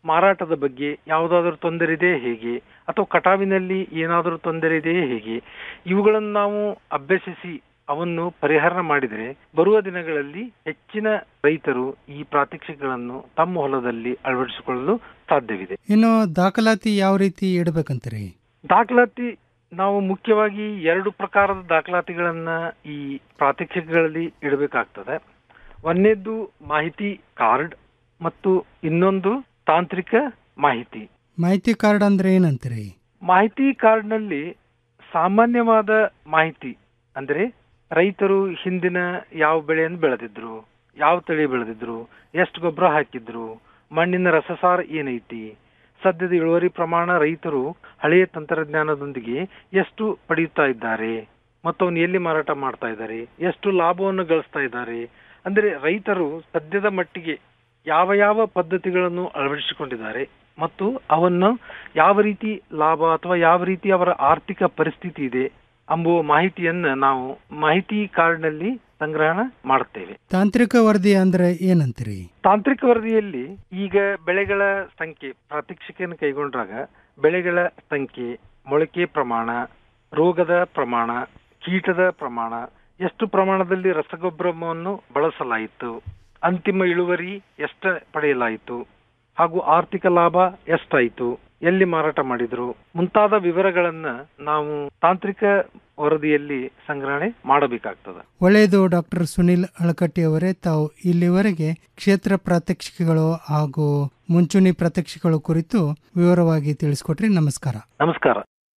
ಮಾರಾಟದ ಬಗ್ಗೆ ಯಾವುದಾದ್ರೂ ತೊಂದರೆ ಇದೆಯೇ ಹೇಗೆ ಅಥವಾ ಕಟಾವಿನಲ್ಲಿ ಏನಾದರೂ ತೊಂದರೆ ಇದೆಯೇ ಹೇಗೆ ಇವುಗಳನ್ನು ನಾವು ಅಭ್ಯಸಿಸಿ ಅವನ್ನು ಪರಿಹಾರ ಮಾಡಿದರೆ ಬರುವ ದಿನಗಳಲ್ಲಿ ಹೆಚ್ಚಿನ ರೈತರು ಈ ಪ್ರಾತ್ಯಕ್ಷಿಕೆಗಳನ್ನು ತಮ್ಮ ಹೊಲದಲ್ಲಿ ಅಳವಡಿಸಿಕೊಳ್ಳಲು ಸಾಧ್ಯವಿದೆ ಇನ್ನು ದಾಖಲಾತಿ ಯಾವ ರೀತಿ ಇಡಬೇಕಂತೀರಿ ದಾಖಲಾತಿ ನಾವು ಮುಖ್ಯವಾಗಿ ಎರಡು ಪ್ರಕಾರದ ದಾಖಲಾತಿಗಳನ್ನ ಈ ಪ್ರಾತ್ಯಕ್ಷಿಕೆಗಳಲ್ಲಿ ಇಡಬೇಕಾಗ್ತದೆ ಒಂದನೇದ್ದು ಮಾಹಿತಿ ಕಾರ್ಡ್ ಮತ್ತು ಇನ್ನೊಂದು ತಾಂತ್ರಿಕ ಮಾಹಿತಿ ಮಾಹಿತಿ ಕಾರ್ಡ್ ಅಂದ್ರೆ ಏನಂತೀರಿ ಮಾಹಿತಿ ಕಾರ್ಡ್ನಲ್ಲಿ ಸಾಮಾನ್ಯವಾದ ಮಾಹಿತಿ ಅಂದ್ರೆ ರೈತರು ಹಿಂದಿನ ಯಾವ ಬೆಳೆಯನ್ನು ಬೆಳೆದಿದ್ರು ಯಾವ ತಳಿ ಬೆಳೆದಿದ್ರು ಎಷ್ಟು ಗೊಬ್ಬರ ಹಾಕಿದ್ರು ಮಣ್ಣಿನ ರಸಸಾರ ಏನೈತಿ ಸದ್ಯದ ಇಳುವರಿ ಪ್ರಮಾಣ ರೈತರು ಹಳೆಯ ತಂತ್ರಜ್ಞಾನದೊಂದಿಗೆ ಎಷ್ಟು ಪಡೆಯುತ್ತಾ ಇದ್ದಾರೆ ಮತ್ತು ಅವನು ಎಲ್ಲಿ ಮಾರಾಟ ಮಾಡ್ತಾ ಇದ್ದಾರೆ ಎಷ್ಟು ಲಾಭವನ್ನು ಗಳಿಸ್ತಾ ಇದ್ದಾರೆ ಅಂದ್ರೆ ರೈತರು ಸದ್ಯದ ಮಟ್ಟಿಗೆ ಯಾವ ಯಾವ ಪದ್ಧತಿಗಳನ್ನು ಅಳವಡಿಸಿಕೊಂಡಿದ್ದಾರೆ ಮತ್ತು ಅವನ್ನು ಯಾವ ರೀತಿ ಲಾಭ ಅಥವಾ ಯಾವ ರೀತಿ ಅವರ ಆರ್ಥಿಕ ಪರಿಸ್ಥಿತಿ ಇದೆ ಎಂಬುವ ಮಾಹಿತಿಯನ್ನ ನಾವು ಮಾಹಿತಿ ಕಾರ್ಡ್ನಲ್ಲಿ ಸಂಗ್ರಹಣ ಮಾಡುತ್ತೇವೆ ತಾಂತ್ರಿಕ ವರದಿ ಅಂದ್ರೆ ಏನಂತೀರಿ ತಾಂತ್ರಿಕ ವರದಿಯಲ್ಲಿ ಈಗ ಬೆಳೆಗಳ ಸಂಖ್ಯೆ ಪ್ರಾತ್ಯಕ್ಷಿಕೆಯನ್ನು ಕೈಗೊಂಡಾಗ ಬೆಳೆಗಳ ಸಂಖ್ಯೆ ಮೊಳಕೆ ಪ್ರಮಾಣ ರೋಗದ ಪ್ರಮಾಣ ಕೀಟದ ಪ್ರಮಾಣ ಎಷ್ಟು ಪ್ರಮಾಣದಲ್ಲಿ ರಸಗೊಬ್ಬರವನ್ನು ಬಳಸಲಾಯಿತು ಅಂತಿಮ ಇಳುವರಿ ಎಷ್ಟ ಪಡೆಯಲಾಯಿತು ಹಾಗೂ ಆರ್ಥಿಕ ಲಾಭ ಎಷ್ಟಾಯಿತು ಎಲ್ಲಿ ಮಾರಾಟ ಮಾಡಿದ್ರು ಮುಂತಾದ ವಿವರಗಳನ್ನ ನಾವು ತಾಂತ್ರಿಕ ವರದಿಯಲ್ಲಿ ಸಂಗ್ರಹಣೆ ಮಾಡಬೇಕಾಗ್ತದೆ ಒಳ್ಳೆಯದು ಡಾಕ್ಟರ್ ಸುನಿಲ್ ಅಳಕಟ್ಟಿ ಅವರೇ ತಾವು ಇಲ್ಲಿವರೆಗೆ ಕ್ಷೇತ್ರ ಪ್ರಾತ್ಯಕ್ಷಿಕೆಗಳು ಹಾಗೂ ಮುಂಚೂಣಿ ಪ್ರಾತ್ಯಕ್ಷಿಕೆಗಳ ಕುರಿತು ವಿವರವಾಗಿ ತಿಳಿಸ್ಕೊಟ್ರಿ ನಮಸ್ಕಾರ ನಮಸ್ಕಾರ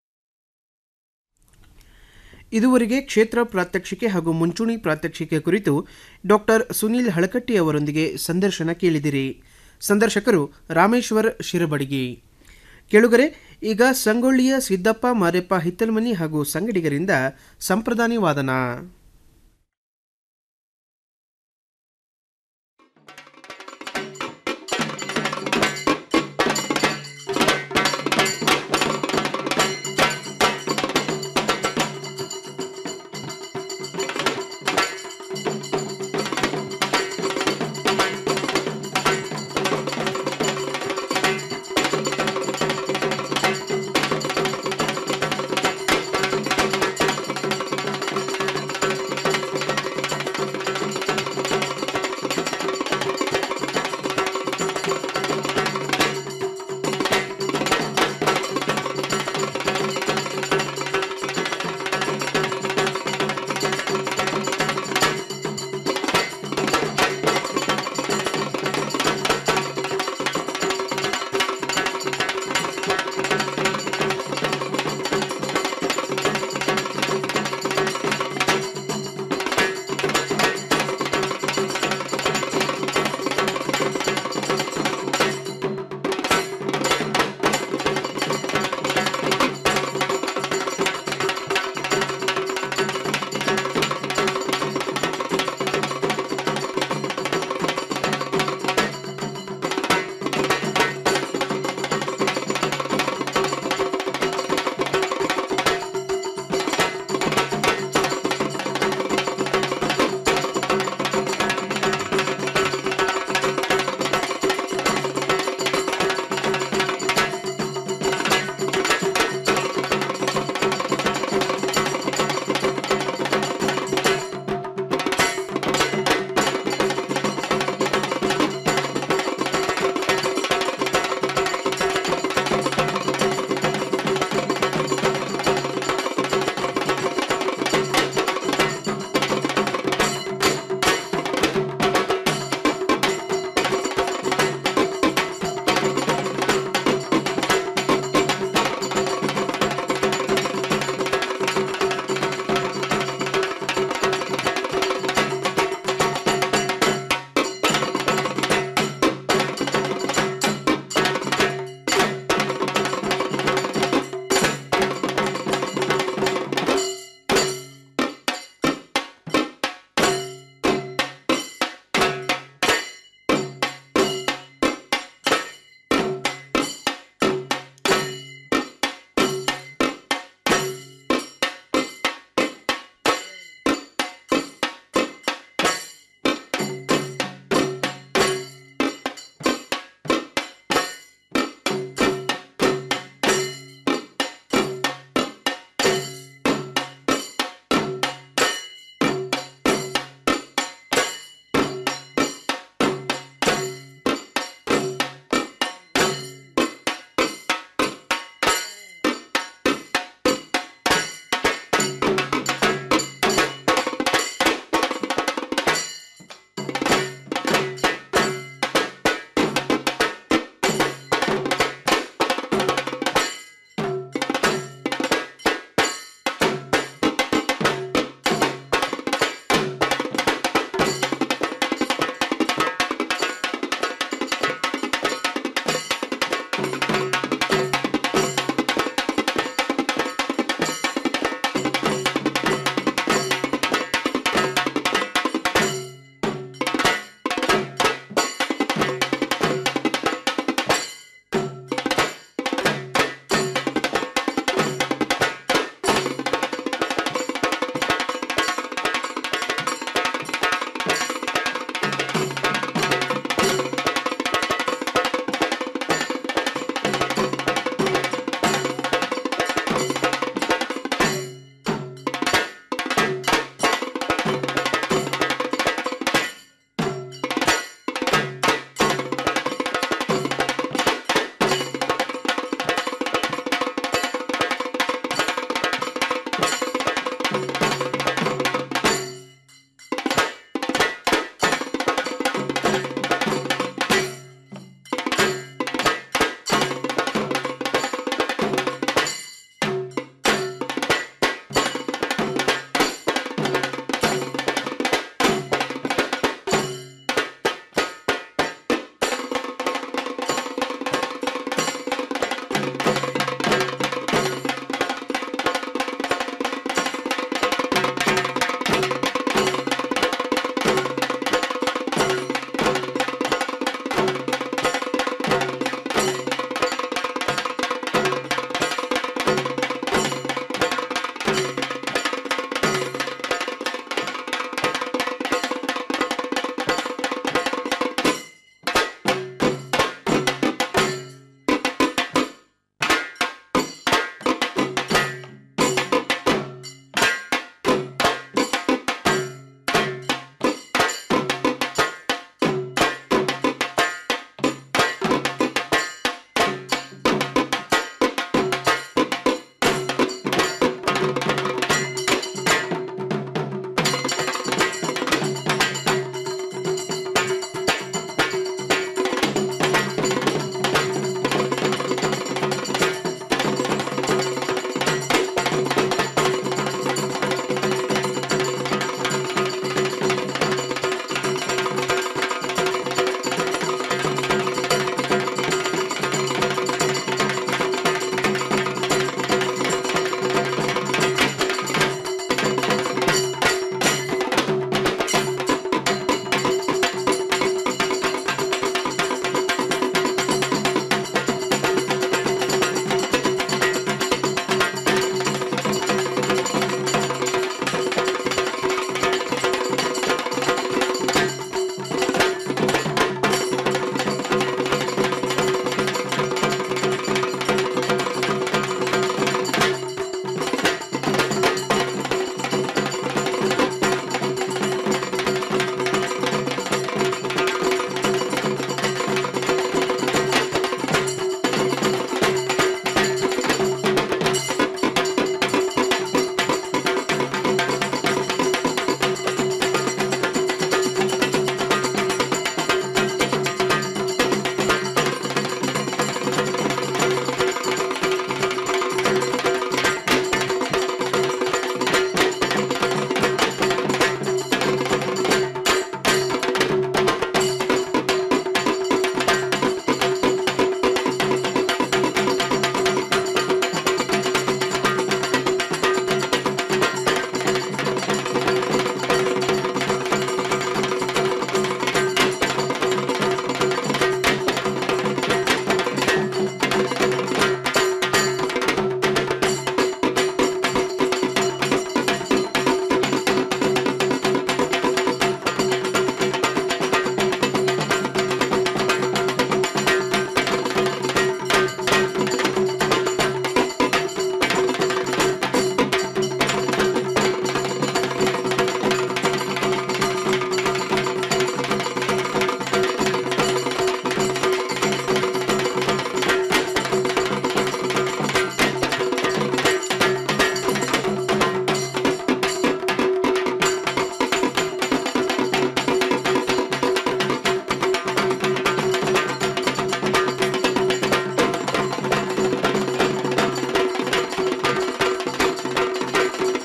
ಇದುವರೆಗೆ ಕ್ಷೇತ್ರ ಪ್ರಾತ್ಯಕ್ಷಿಕೆ ಹಾಗೂ ಮುಂಚೂಣಿ ಪ್ರಾತ್ಯಕ್ಷಿಕೆ ಕುರಿತು ಡಾಕ್ಟರ್ ಸುನೀಲ್ ಹಳಕಟ್ಟಿ ಅವರೊಂದಿಗೆ ಸಂದರ್ಶನ ಕೇಳಿದಿರಿ ಸಂದರ್ಶಕರು ರಾಮೇಶ್ವರ್ ಶಿರಬಡಗಿ ಕೇಳುಗರೆ ಈಗ ಸಂಗೊಳ್ಳಿಯ ಸಿದ್ದಪ್ಪ ಮಾರೆಪ್ಪ ಹಿತ್ತಲ್ಮನಿ ಹಾಗೂ ಸಂಗಡಿಗರಿಂದ ಸಂಪ್ರದಾನಿ ವಾದನ